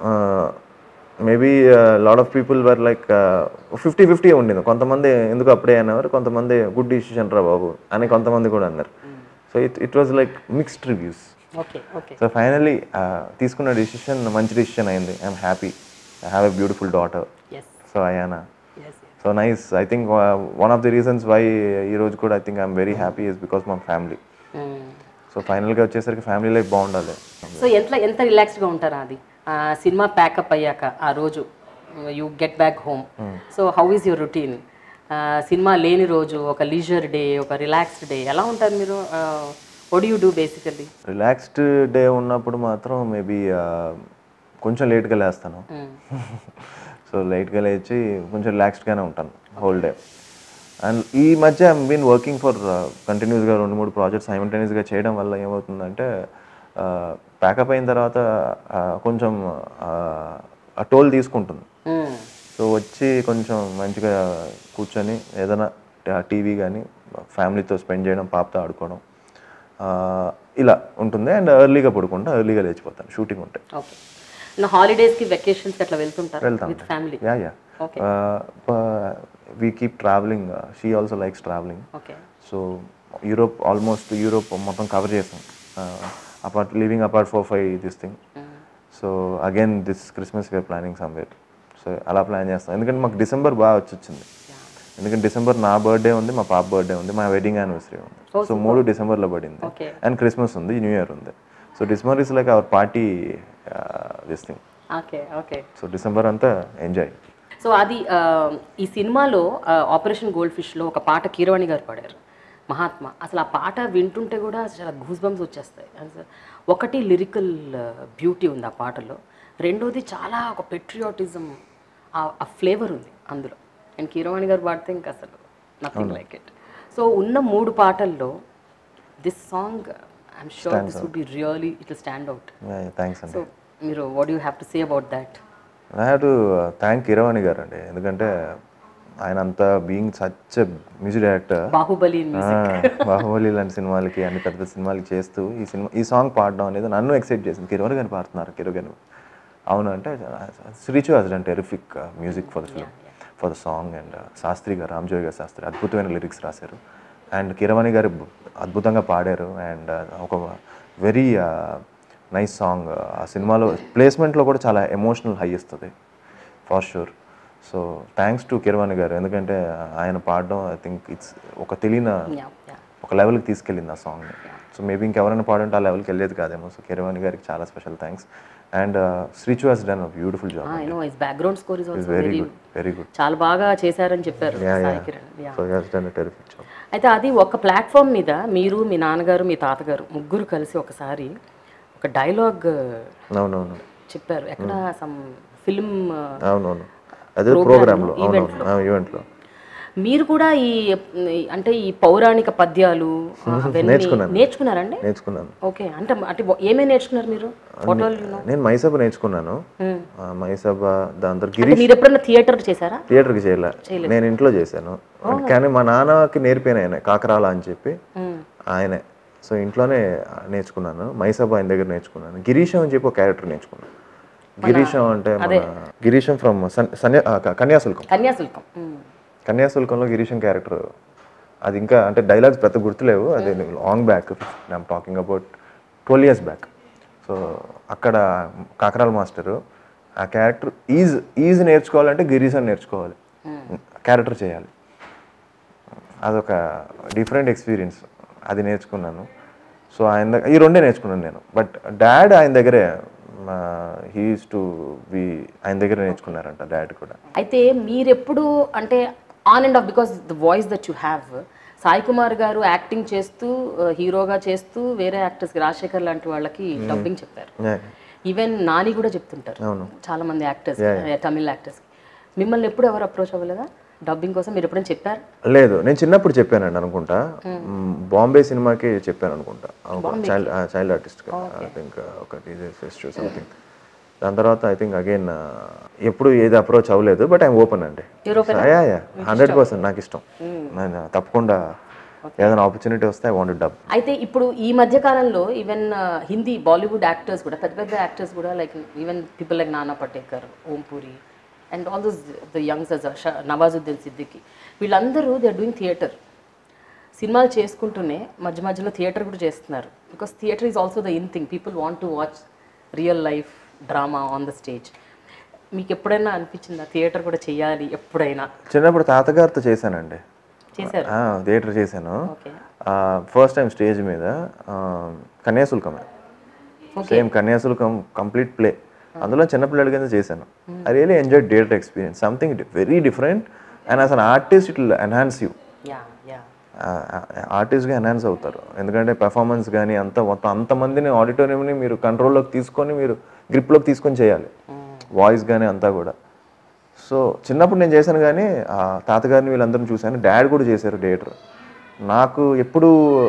maybe lot of people were like fifty fifty ఉండింది కొంతమంది ఎందుకు అప్పుడే అనేవారు కొంతమంది గుడ్ డిసిషన్ రా బాబు అని కొంతమంది కూడా అన్నారు so it it was like mixed reviews okay okay so finally తీసుకున్న డిసిషన్ మంచి డిసిషన్ అయింది I'm happy I have a beautiful daughter yes so Ayana yes so nice I think one of the reasons why ఈ రోజు కూడా I think I'm very happy is because మా family so ఫైనల్గా వచ్చేసరికి family life బాగుండాలి so ఎంత ఎంత రిలాక్స్డ్గా ఉంటారా అది ఆ, సినిమా ప్యాకప్ అయ్యాక ఆ రోజు you get back home so how is your routine సినిమా లేని రోజు ఒక లీజర్ డే ఒక రిలాక్స్డ్ డే ఎలా ఉంటారు మీరు what do you do basically relaxed day ఉన్నప్పుడు మాత్రం మేబీ కొంచెం లేట్గా లేస్తాను సో సో లైట్గా లేచి కొంచెం రిలాక్స్డ్గానే ఉంటాను హోల్ డే అండ్ ఈ మధ్య ఐ బీన్ వర్కింగ్ ఫర్ కంటిన్యూస్గా రెండు మూడు ప్రాజెక్ట్స్ సైమల్టేనియస్గా చేయడం వల్ల ఏమవుతుందంటే ప్యాకప్ అయిన తర్వాత ఆ, కొంచెం ఆ టోల్ తీసుకుంటుంది సో వచ్చి కొంచెం మంచిగా కూర్చొని ఏదైనా టీవీ కానీ ఫ్యామిలీతో స్పెండ్ చేయడం పాపతో ఆడుకోవడం ఆ, ఇలా ఉంటుంది అండ్ ఎర్లీగా పడుకుంటా ఎర్లీగా లేచిపోతాను షూటింగ్ ఉంటే ఓకే నా హాలిడేస్కి వెకేషన్స్కి అట్లా వెళ్తుంటారు వెళ్తాం with family yeah yeah Okay. We keep travelling she also likes travelling okay so Europe almost Europe మొత్తం కవర్ చేసాం apart living apart four five this thing so again this Christmas we're planning somewhere so అలా plan చేస్తాం ఎందుకంటే మాకు December బాగా వచ్చి వచ్చింది ఎందుకంటే డిసెంబర్ నా బర్త్డే ఉంది మా పాప బర్త్డే ఉంది మా వెడ్డింగ్ యానివర్సరీ ఉంది సో మూడు డిసెంబర్లో పడింది Okay. అండ్ క్రిస్మస్ ఉంది న్యూ ఇయర్ ఉంది so December is like our party this thing okay okay so December అంతా ఎంజాయ్ సో అది ఆ, ఈ సినిమాలో ఆపరేషన్ గోల్డ్ ఫిష్లో ఒక పాట కీరవాణి గారు పాడారు మహాత్మ అసలు ఆ పాట వింటుంటే కూడా చాలా గూస్ బంప్స్ వచ్చేస్తాయి అసలు ఒకటి లిరికల్ బ్యూటీ ఉంది ఆ పాటలో రెండోది చాలా ఒక పెట్రియాటిజం ఆ ఫ్లేవర్ ఉంది అందులో అండ్ కీరవాణి గారు పాడితే ఇంకా అసలు నథింగ్ లైక్ ఇట్ సో ఉన్న మూడు పాటల్లో this song I'm sure this would be really it stand out thanks అండి సో మీరు what you have to say about that I have to thank Keeravani garu అండి ఎందుకంటే ఆయన అంతా being such music director Baahubali Baahubali లాంటి సినిమాలకి అన్ని పెద్ద పెద్ద సినిమాలకి చేస్తూ ఈ సినిమా ఈ సాంగ్ పాడడం అనేది నన్ను ఎక్సైట్ చేసింది కిరవాణి గారు పాడుతున్నారు కిరవ గారు అవును అంటే Srichu has done terrific music for the film for the song and Sastry garu Ramjoy గారు శాస్త్రి అద్భుతమైన లిరిక్స్ రాశారు అండ్ కిరవాణి గారు బ్- అద్భుతంగా పాడారు అండ్ ఒక వెరీ నైస్ సాంగ్ ఆ సినిమాలో ప్లేస్మెంట్లో కూడా చాలా ఎమోషనల్ హై ఇస్తుంది for sure so thanks to Keeravani garu ఎందుకంటే ఆయన పాడడం ఐ థింక్ ఇట్స్ ఒక తెలియని యా యా ఒక లెవెల్కి తీసుకెళ్ళింది ఆ సాంగ్ని సో మేబీ ఇంకెవరైనా పాడుంటే ఆ లెవెల్కి వెళ్ళేది కాదేమో సో కిరవాణి గారికి చాలా special thanks and Srichu has done beautiful job I know his background score is also very very good very good చాలా బాగా చేశారని చెప్పారు yeah yeah Sai Kiran yeah so has done terrific job అయితే అది ఒక ప్లాట్ఫామ్ మీద మీరు మీ నాన్నగారు మీ తాతగారు ముగ్గురు కలిసి ఒకసారి ఒక డైలాగ్ అవునవును చెప్పారు ఎక్కడ సమ్ ఫిల్మ్ అవునవును అదే ప్రోగ్రామ్లో అవునవును ఈవెంట్లో మీరు కూడా ఈ ఈ- అంటే ఈ పౌరాణిక పద్యాలు అవన్నీ నేర్చుకున్నారండి నేర్చుకున్నాను ఓకే అంటే అంటే ఏమేమి నేర్చుకున్నారు మీరు ఫోటోలు నేను మైసభ నేర్చుకున్నాను ఆ, మైసభ దాని తర్వాత గిరి అంటే మీరు ఎప్పుడన్నా థియేటర్ చేశారా థియేటర్కి చేయలే నేను ఇంట్లో చేశాను కానీ మా నాన్నకి నేర్పాను ఆయన కాకరాల అని చెప్పి ఆయనే సో ఇంట్లోనే నేర్చుకున్నాను మైసభ ఆయన దగ్గర నేర్చుకున్నాను గిరీశం అని చెప్పి ఒక క్యారెక్టర్ నేర్చుకున్నాను గిరీశం అంటే మన గిరీశం ఫ్రమ్ సన్యా ఆ, క- కన్యాశుల్కం కన్యాశుల్కం మ్మ్. కన్యాశుల్కంలో గిరీశం క్యారెక్టర్ అది ఇంకా అంటే డైలాగ్స్ పెద్ద గుర్తులేవు అది long back I'm talking about twelve years back so అక్కడ కాకరాల మాస్టరు ఆ క్యారెక్టర్ ఈజ్ ఈజ్ నేర్చుకోవాలంటే గిరీశం నేర్చుకోవాలి క్యారెక్టర్ చేయాలి అదొక డిఫరెంట్ ఎక్స్పీరియన్స్ అది నేర్చుకున్నాను సో ఆయన దగ్గర ఈ రెండే నేర్చుకున్నాను నేను బట్ డాడ్ ఆయన దగ్గరే హీస్ టు బి ఆయన దగ్గర నేర్చుకున్నారంట డాడ్ కూడా అయితే మీరెప్పుడు అంటే on and off because the voice that you have Sai Kumar garu acting చేస్తూ హీరోగా చేస్తూ వేరే యాక్టర్స్కి రాజశేఖర్ లాంటి వాళ్ళకి డబ్బింగ్ చెప్పారు Yeah. ఈవెన్ నాని కూడా చెప్తుంటారు అవును. చాలా మంది యాక్టర్స్ తమిళ యాక్టర్స్ మిమ్మల్ని ఎప్పుడు ఎవరు అప్రోచ్ అవ్వలేదా డబ్బింగ్ కోసం మీరు ఎప్పుడైనా చెప్పారు లేదు నేను చిన్నప్పుడు చెప్పానండి అనుకుంటా మ్, బాంబే సినిమాకి చెప్పాను అనుకుంటా child child artist I think ఒకటి ఫెస్టివల్ సంథింగ్ దాని తర్వాత ఐ థింక్ అగైన్ ఎప్పుడు ఏది అప్రోచ్ అవ్వలేదు బట్ ఐఎమ్ ఓపెన్ అండి హండ్రెడ్ పర్సెంట్ నాకు ఇష్టం నేను తప్పకుండా ఏదైనా ఆపర్చునిటీ వస్తే ఐ వాంట్ డబ్ అయితే ఇప్పుడు ఈ మధ్య కాలంలో ఈవెన్ హిందీ బాలీవుడ్ యాక్టర్స్ కూడా పెద్ద పెద్ద యాక్టర్స్ కూడా like even people like Nana Patekar Om Puri and all those the youngsters Nawazuddin Siddiqui వీళ్ళందరూ దే ఆర్ డూయింగ్ థియేటర్ సినిమాలు చేసుకుంటూనే మధ్య మధ్యలో థియేటర్ కూడా చేస్తున్నారు because theatre is also the in thing people want to watch real life drama on the stage మీకు ఎప్పుడైనా అనిపించిందా థియేటర్ కూడా చేయాలి ఎప్పుడైనా చిన్నప్పుడు తాతగారితో చేశానండి చేశారు థియేటర్ చేశాను ఓకే ఫస్ట్ టైం స్టేజ్ మీద ఆ, కన్యాశుల్కమే సేమ్ కన్యాశుల్కం కంప్లీట్ ప్లే అందులో చిన్నపిల్లల కింద చేశాను I really enjoy theatre experience something very different and as an artist it enhance you yeah yeah ఆర్టిస్ట్గా ఎన్హాన్స్ అవుతారు ఎందుకంటే పెర్ఫార్మెన్స్ కానీ అంత మొత్తం అంతమందిని ఆడిటోరియంని మీరు కంట్రోల్లోకి తీసుకొని మీరు గ్రిప్లోకి తీసుకొని చేయాలి వాయిస్ కానీ అంతా కూడా సో చిన్నప్పుడు నేను చేశాను కానీ ఆ తాతగారిని వీళ్ళందరిని చూశాను డాడ్ కూడా చేశారు థియేటర్ నాకు ఎప్పుడు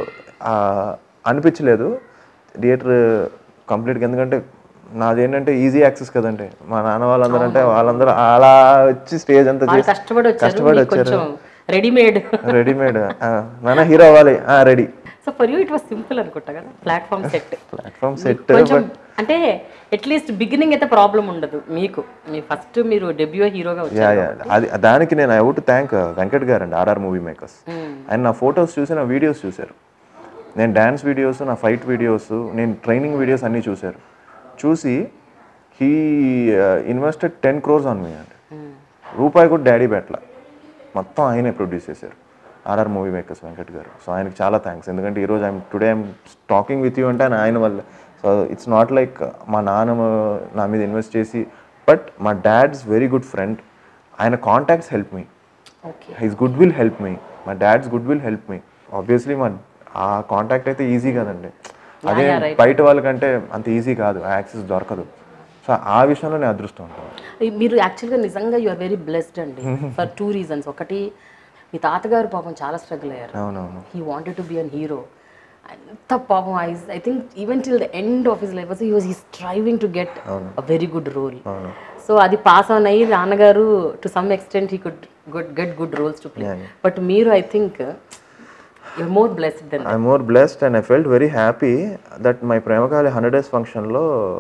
అనిపించలేదు థియేటర్ కంప్లీట్గా ఎందుకంటే నాది ఏంటంటే ఈజీ యాక్సెస్ కదండి మా నాన్న వాళ్ళందరూ అంటే వాళ్ళందరూ అలా వచ్చి స్టేజ్ అంతా వాళ్ళు చేసి కష్టపడి వచ్చారు కష్టపడి మీకు కొంచెం రెడీమేడ్ రెడీమేడ్ నాన్న హీరో అవ్వాలి ready so for you it was simple అనుకుంటా కదా ప్లాట్ఫామ్ సెట్ ప్లాట్ఫామ్ సెట్ కొంచెం అంటే అట్లీస్ట్ బిగినింగ్ అయితే ప్రాబ్లం ఉండదు మీకు మీ ఫస్ట్ మీరు డెబ్యూ హీరోగా యా వచ్చారు యా అది దానికి నేను ఐ వుడ్ థ్యాంక్ వెంకట్ గారు అండి ఆర్ఆర్ మూవీ మేకర్స్ ఆయన నా ఫొటోస్ చూసి నా వీడియోస్ చూశారు నేను డ్యాన్స్ వీడియోస్ నా ఫైట్ వీడియోస్ నేను ట్రైనింగ్ వీడియోస్ అన్నీ చూశారు చూసి he invested ten crores on me అండి రూపాయి కూడా డాడీ పెట్టల మొత్తం ఆయనే ప్రొడ్యూస్ చేశారు ఆర్ఆర్ మూవీ మేకర్స్ వెంకట్ గారు సో ఆయనకి చాలా థ్యాంక్స్ ఎందుకంటే ఈరోజు I'm today I'm talking with you అంటే ఆయన ఆయన వల్ల సో ఇట్స్ నాట్ లైక్ మా నాన్న నా మీద ఇన్వెస్ట్ చేసి బట్ మా డాడ్స్ వెరీ గుడ్ ఫ్రెండ్ ఆయన contacts help me okay his good will help me మా dad's good will help me obviously మా ఆ కాంటాక్ట్ అయితే ఈజీ కదండి అదే బయట వాళ్ళకంటే అంత ఈజీ కాదు ఆ యాక్సెస్ దొరకదు సో ఆ విషయంలో నేను అదృష్టం ఉంటాను మీరు యాక్చువల్గా నిజంగా యు ఆర్ వెరీ బ్లెస్డ్ అండి ఫర్ టూ రీజన్స్ ఒకటి మీ తాతగారు పాపం చాలా స్ట్రగుల్ అయ్యారు అవునవును he wanted to be an hero అంత పాపం I I think even till the end of his life he was he striving to get a very good role అవును సో అది పాస్ ఆన్ అయ్యి నాన్నగారు to some extent he could good get good roles to play but మీరు I think your more blessed then I more blessed and I felt very happy that my Premakali hundred days ఫంక్షన్లో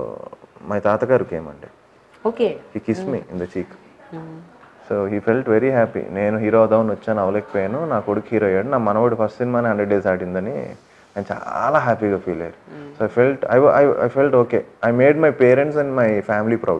my తాతగారికి ఏమండి okay he kiss me in the cheek so he felt very happy నేను hero అవుదామని వచ్చాను అవ్వలేకపోయాను నా కొడుకు hero అయ్యాడు నా మనవడు ఫస్ట్ సినిమానే హండ్రెడ్ డేస్ ఆడిందని నేను చాలా హ్యాపీగా ఫీల్ అయ్యారు so I felt I I felt okay I made my parents and my family proud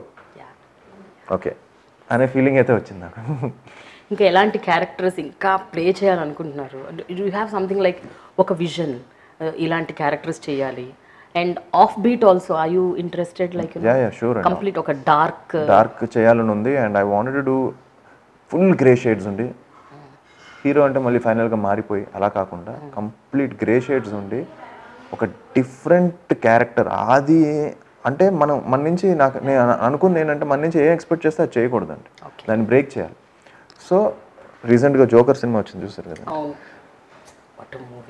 okay అనే ఫీలింగ్ అయితే వచ్చింది నాకు ఇంకా ఎలాంటి క్యారెక్టర్స్ ఇంకా ప్లే చేయాలనుకుంటున్నారు యూ హ్యావ్ సంథింగ్ లైక్ ఒక విజన్ ఇలాంటి క్యారెక్టర్స్ చేయాలి and offbeat also I you interested like yeah yeah sure అండి కంప్లీట్ ఒక డార్క్ డార్క్ చేయాలని ఉంది and I wanted to do full grey shades ఉండి హీరో అంటే మళ్ళీ ఫైనల్గా మారిపోయి అలా కాకుండా కంప్లీట్ గ్రే షేడ్స్ ఉండి ఒక డిఫరెంట్ క్యారెక్టర్ అది అంటే మనం మన నుంచి నాకు నేను అను- అనుకుంది ఏంటంటే మన నుంచి ఏం ఎక్స్పెక్ట్ చేస్తే అది చేయకూడదండి దాన్ని బ్రేక్ చేయాలి సో రీసెంట్గా జోకర్ సినిమా వచ్చింది చూసారు కదా what movie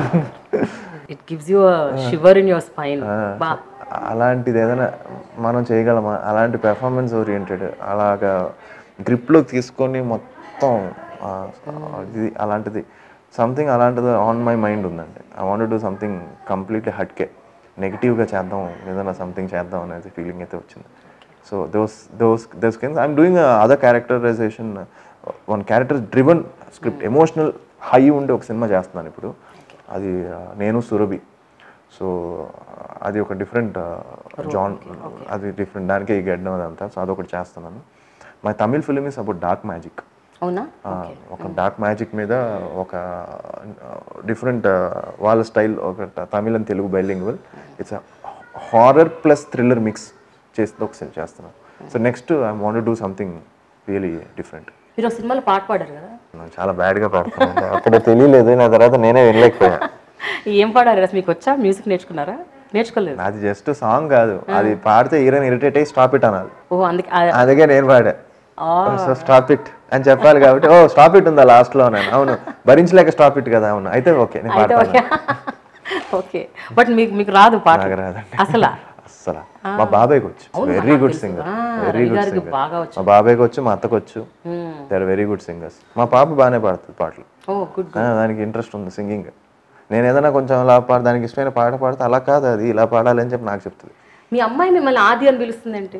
it gives you shiver in your spine బా అలాంటిది ఏదైనా మనం చేయగలమా అలాంటి పెర్ఫార్మెన్స్ ఓరియంటెడ్ అలాగా గ్రిప్లో తీసుకొని మొత్తం ఆ, ఇది అలాంటిది సంథింగ్ అలాంటిది ఆన్ మై మైండ్ ఉందండి I want do something completely హట్కే నెగిటివ్గా చేద్దాం ఏదైనా సంథింగ్ చేద్దాం అనేది ఫీలింగ్ అయితే వచ్చింది so those those those cans I'm doing other characterization one character driven script emotional high ఉండే ఒక సినిమా చేస్తున్నాను ఇప్పుడు అది ఆ, నేను సురభి సో అది ఒక డిఫరెంట్ జాన్ అది డిఫరెంట్ దానికే ఈ గడ్డం అదంతా సో అదొకటి చేస్తున్నాను my Tamil film is about dark magic అవునా ఒక డార్క్ మ్యాజిక్ మీద ఒక డిఫరెంట్ వాళ్ళ స్టైల్ ఒక Tamil and Telugu bilingual it's horror plus thriller mix చేస్తే ఒకసారి చేస్తున్నాను so next I want do something really different మీరు ఒక సినిమాలో పాట పాడారు కదా నాకు చాలా బ్యాడ్గా పాడుతున్నాను అక్కడ తెలియలేదు నా తర్వాత నేనే వినలేకపోయా ఏం పాడారు అసలు మీకు వచ్చా మ్యూజిక్ నేర్చుకున్నారా నేర్చుకోలేదు అది జస్ట్ సాంగ్ కాదు అది పాడితే హీరోయిన్ ఇరిటేట్ అయ్యి స్టాప్ ఇట్ అనాలి ఓ అందుకే ఆ- అందుకే నేను పాడా సో స్టాప్ ఇట్ అని చెప్పాలి కాబట్టి ఓ స్టాప్ ఇట్ ఉందా లాస్ట్ లో నేను అవును భరించలేక స్టాప్ ఇట్ కదా అవును అయితే ఓకే నేను పాడతాను ఓకే బట్ మీకు మీకు రాదు పాట నాకు రాదండి అసలా అస్సలు మా బాబాయ్కి వచ్చు very good singer very good గారికి సింగర్ బాగా వచ్చు మా బాబాయ్కి వచ్చు మా అత్తకు వచ్చు they are very good singers మా పాప బాగానే పాడుతుంది పాటలు ఓ గుడ్ ఆ, దానికి ఇంట్రెస్ట్ ఉంది సింగింగ్ నేను ఏదైనా కొంచెం ఇలా పాడు దానికి ఇష్టమైన పాట పాడితే అలా కాదు అది ఇలా పాడాలి అని చెప్పి నాకు చెప్తుంది మీ అమ్మాయి మిమ్మల్ని ఆది అని పిలుస్తుందంటే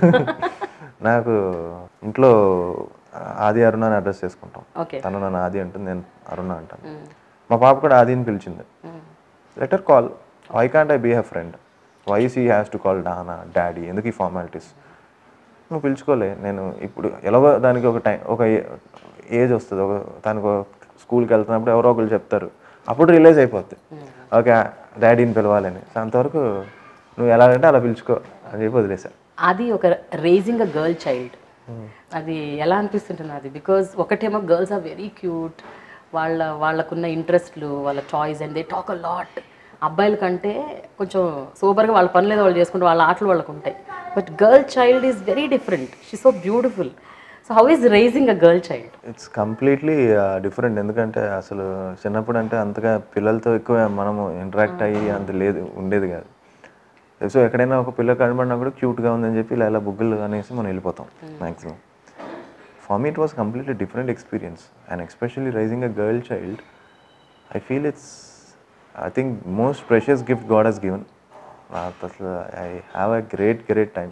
నాకు ఇంట్లో ఆది అరుణ అని అడ్రస్ చేసుకుంటాం ఓకే తను నన్ను ఆది అంటుంది నేను అరుణ అంటాను మా పాప కూడా ఆది అని పిలిచింది letter call why can't I be he friend why she has to call డానా డాడీ ఎందుకు ఈ ఫార్మాలిటీస్ నువ్వు పిలుచుకోలే నేను ఇప్పుడు ఎలాగో దానికి ఒక టైం ఒక ఏజ్ వస్తుంది ఒక దానికి స్కూల్కి వెళ్తున్నప్పుడు ఎవరో ఒకరు చెప్తారు అప్పుడు రిలైజ్ అయిపోద్ది ఓకే డాడీని పిలవాలని సో అంతవరకు నువ్వు ఎలాగంటే అలా పిలుచుకో అని చెప్పి వదిలేసా అది ఒక రేజింగ్ అ గర్ల్ చైల్డ్ అది ఎలా అనిపిస్తుంటుంది అది బికాజ్ ఒకటేమో గర్ల్స్ ఆర్ వెరీ క్యూట్ వాళ్ళ వాళ్ళకున్న ఇంట్రెస్ట్లు వాళ్ళ choice and they talk a lot అబ్బాయిల కంటే కొంచెం సూపర్గా వాళ్ళ పనులు ఏదో వాళ్ళు చేసుకుంటే వాళ్ళ ఆటలు వాళ్ళకు ఉంటాయి but girl child is very different she so beautiful so how is raising a girl child it's completely different ఎందుకంటే అసలు చిన్నప్పుడు అంటే అంతగా పిల్లలతో ఎక్కువ మనము ఇంటరాక్ట్ అయ్యి అంత లేదు ఉండేది కాదు సో ఎక్కడైనా ఒక పిల్ల కనబడినా కూడా క్యూట్గా ఉందని చెప్పి ఇలా ఇలా బుగ్గలు అనేసి మనం వెళ్ళిపోతాం maximum for me it was completely different experience and especially raising a girl child I feel it's I think most precious gift God he's given అసలు I have a great great time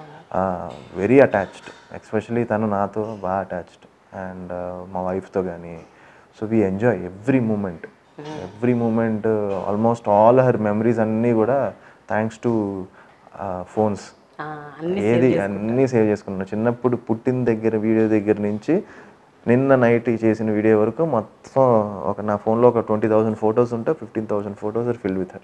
very attached especially తను నాతో బాగా attached and మా వైఫ్తో కానీ so we enjoy every moment every moment almost all her memories అన్నీ కూడా thanks to phones అన్ని ఏది అన్నీ సేవ్ చేసుకున్నాను చిన్నప్పుడు పుట్టిన దగ్గర వీడియో దగ్గర నుంచి నిన్న నైట్ చేసిన వీడియో వరకు మొత్తం ఒక నా ఫోన్లో ఒక ట్వంటీ థౌసండ్ ఫొటోస్ ఉంటే fifteen thousand photos are fill with her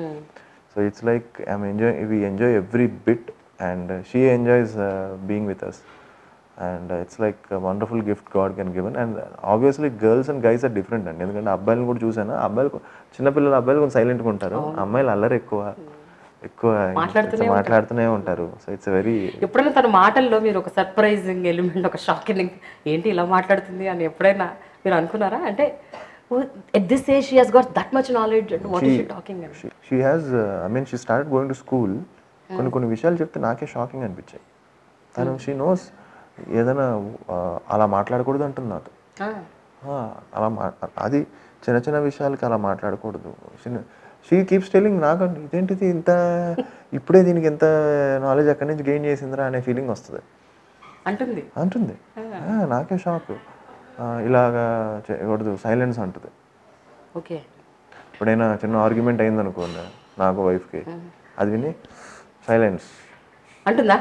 so it's like I'm enjoy we enjoy every bit and she enjoys being with us and it's like wonderful gift God can given and obviously girls and guys are different అండి ఎందుకంటే అబ్బాయిలను కూడా చూసాను అబ్బాయిలు కొ- చిన్నపిల్లలు అబ్బాయిలు కొంచెం సైలెంట్గా ఉంటారు అమ్మాయిలు అల్లరి ఎక్కువ ఎక్కువ మాట్లాడుతూనే ఉంటారు సో ఇట్స్ వెరీ ఎప్పుడైనా తన మాటల్లో మీరు ఒక సర్ప్రైజింగ్ ఎలిమెంట్ ఒక షాకింగ్ ఏంటి ఇలా మాట్లాడుతుంది అని ఎప్పుడైనా మీరు అనుకున్నారా అంటే at this age she has got that much knowledge and what is talking అని she has I mean she start going to school కొన్ని కొన్ని విషయాలు చెప్తే నాకే షాకింగ్ అనిపించాయి తను షీ నోస్ ఏదైనా uh, అలా మాట్లాడకూడదు అంటుంది నాతో ఆ, అలా మా అది చిన్న చిన్న విషయాలకి అలా మాట్లాడకూడదు చిన్న షీ కీప్స్ టెలింగ్ నాకు ఇదేంటిది ఇంత ఇప్పుడే దీనికి ఎంత నాలెడ్జ్ ఎక్కడి నుంచి గెయిన్ చేసిందిరా అనే ఫీలింగ్ వస్తుంది అంటుంది అంటుంది ఆ, నాకే షాక్ ఇలాగా చేయకూడదు సైలెన్స్ అంటుంది ఓకే ఎప్పుడైనా చిన్న ఆర్గ్యుమెంట్ అయిందనుకోండి నాకు వైఫ్కి అది విని సైలెన్స్ అంటుందా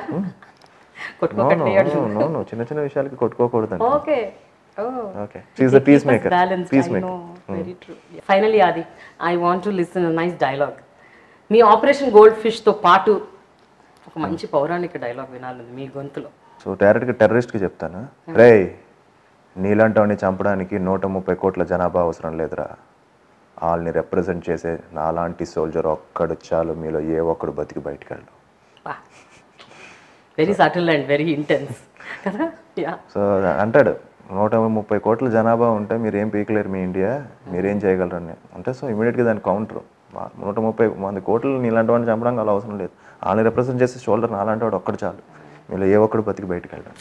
కొట్టుకోకండి నో నో చిన్న చిన్న విషయాలకి కొట్టుకోకూడదండి ఓకే ఓ okay she's the peace maker balance peace maker very true finally అది I want to listen nice dialogue మీ ఆపరేషన్ గోల్డ్ ఫిష్ తో పాటు ఒక మంచి పౌరాణిక డైలాగ్ వినాలి మీ గొంతులో సో డైరెక్ట్గా టెర్రరిస్ట్కి చెప్తాను రే నీలాంటి చంపడానికి నూట ముప్పై కోట్ల జనాభా అవసరం లేదురా వాళ్ళని రిప్రజెంట్ చేసే నాలాంటి సోల్జర్ ఒక్కడు చాలు మీలో ఏ ఒక్కడు బతికి బయటికి వెళ్ళు very subtle and very intense కదా యా సో అంటాడు నూట ముప్పై కోట్ల జనాభా ఉంటే మీరు ఏం పీకలేరు మీ ఇండియా మీరేం చేయగలరని అంటే సో ఇమీడియట్గా దాని కౌంటర్ నూట ముప్పై మంది కోట్లు నీలాంటి వాడిని చంపడానికి అలా అవసరం లేదు వాళ్ళని రిప్రజెంట్ చేసే షోల్డర్ నాలాంటి వాడు ఒక్కడు చాలు మీలో ఏ ఒక్కడు బతికి బయటికి వెళ్ళండి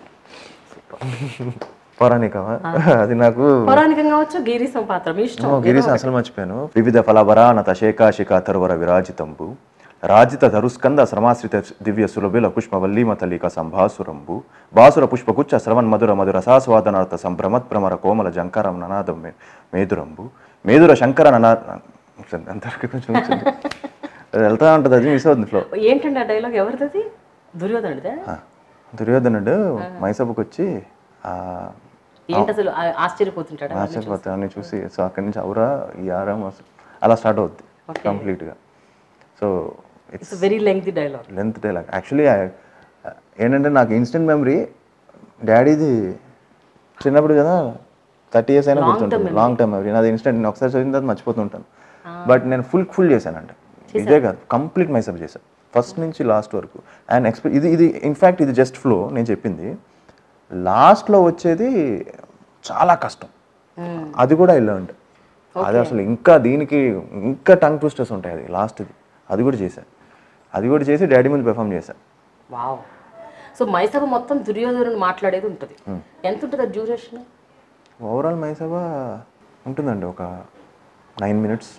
పౌరాణికమా అది నాకు పౌరాణికంగా వచ్చు గిరీశం పాత్ర మీ ఇష్టం ఓ, గిరీశ అసలు మర్చిపోయాను వివిధ ఫలవరానత శేఖాశిఖ తరువర విరాజితంబు రాజిత ధరుస్కంద శ్రమాశ్రిత దివ్య సులభిల పుష్పవల్లీమ తల్లిక సంభాసురంబు బాసుర పుష్పగుచ్చ శ్రవణ్ మధుర మధుర రసాస్వాదనార్థ సంభ్రమత్ భ్రమర కోమల జంకారం ననాదం మే- మేదురంబు మేదుర శంకర ననా అంతవరకు కొంచెం వచ్చింది. అది వెళ్తా ఉంటుంది అది మిస్ అవుతుంది ఫ్లో ఏంటండి ఆ డైలాగ్ ఎవరిది దుర్యోధనుడిదే దుర్యోధనుడు మైసభకు వచ్చి ఆ, ఏంటి అసలు ఆ- ఆశ్చర్యపోతుంటాడా ఆశ్చర్యపోతాన్ని చూసి సో అక్కడి నుంచి అవురా ఈ ఆరాం అసలు అలా స్టార్ట్ అవుద్ది కంప్లీట్గా so it's it's very lengthy dialogue length dialogue actually ఏంటంటే నాకు ఇన్స్టెంట్ మెమరీ డాడీది చిన్నప్పుడు కదా థర్టీ ఇయర్స్ అయినా గుర్తుంటుంది లాంగ్ టర్మ్ మెమరీ నాది ఇన్స్టెంట్ నేను ఒకసారి చదివిన తర్వాత మర్చిపోతుంటాను బట్ నేను ఫుల్ ఫుల్ చేశానంటే ఇదే కాదు కంప్లీట్ మైసప్ చేశాను ఫస్ట్ నుంచి లాస్ట్ వరకు అండ్ ఎక్స్పె ఇది ఇది ఇన్ఫ్యాక్ట్ ఇది జస్ట్ ఫ్లో నేను చెప్పింది లాస్ట్లో వచ్చేది చాలా కష్టం అది కూడా ఇలా ఉంటుంది అది అసలు ఇంకా దీనికి ఇంకా టంగ్ ట్విస్టర్స్ ఉంటాయి అది లాస్ట్ది అది కూడా చేశాను అది కూడా చేసి డాడీ ముందు పెర్ఫామ్ చేశాను వావ్ సో మైసభ మొత్తం దుర్యోధనుడు మాట్లాడేది ఉంటుంది ఎంత ఉంటుంది ఆ డ్యూరేషన్ ఓవరాల్ మైసభ ఉంటుందండి ఒక nine minutes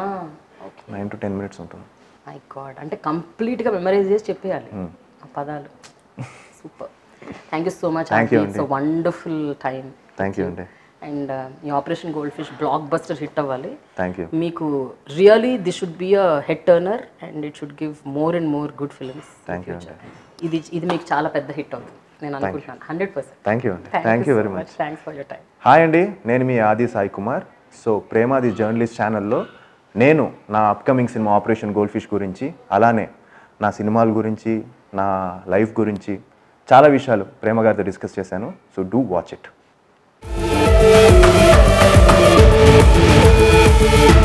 nine to ten minutes ఉంటుంది మై గాడ్ అంటే కంప్లీట్గా మెమరైజ్ చేసి చెప్పేయాలి ఆ పదాలు super thank you so much it's wonderful time thank you అండి అండ్ ఈ Operation gold Fish blockbuster hit అవ్వాలి థ్యాంక్ యూ మీకు really this should be a head turner and it should give more and more good films thank you అండి ఇది ఇది మీకు చాలా పెద్ద హిట్ అవుతుంది నేను అనుకుంటున్నాను హండ్రెడ్ పర్సెంట్ థ్యాంక్ యూ అండి thank you very much thanks for your time hi అండి నేను మీ ఆది సాయి కుమార్ సో ప్రేమాది జర్నలిస్ట్ ఛానల్లో నేను నా upcoming cinema Operation gold Fish గురించి అలానే నా సినిమాల గురించి నా లైఫ్ గురించి చాలా విషయాలు ప్రేమ గారితో డిస్కస్ చేశాను సో డూ వాచ్ ఇట్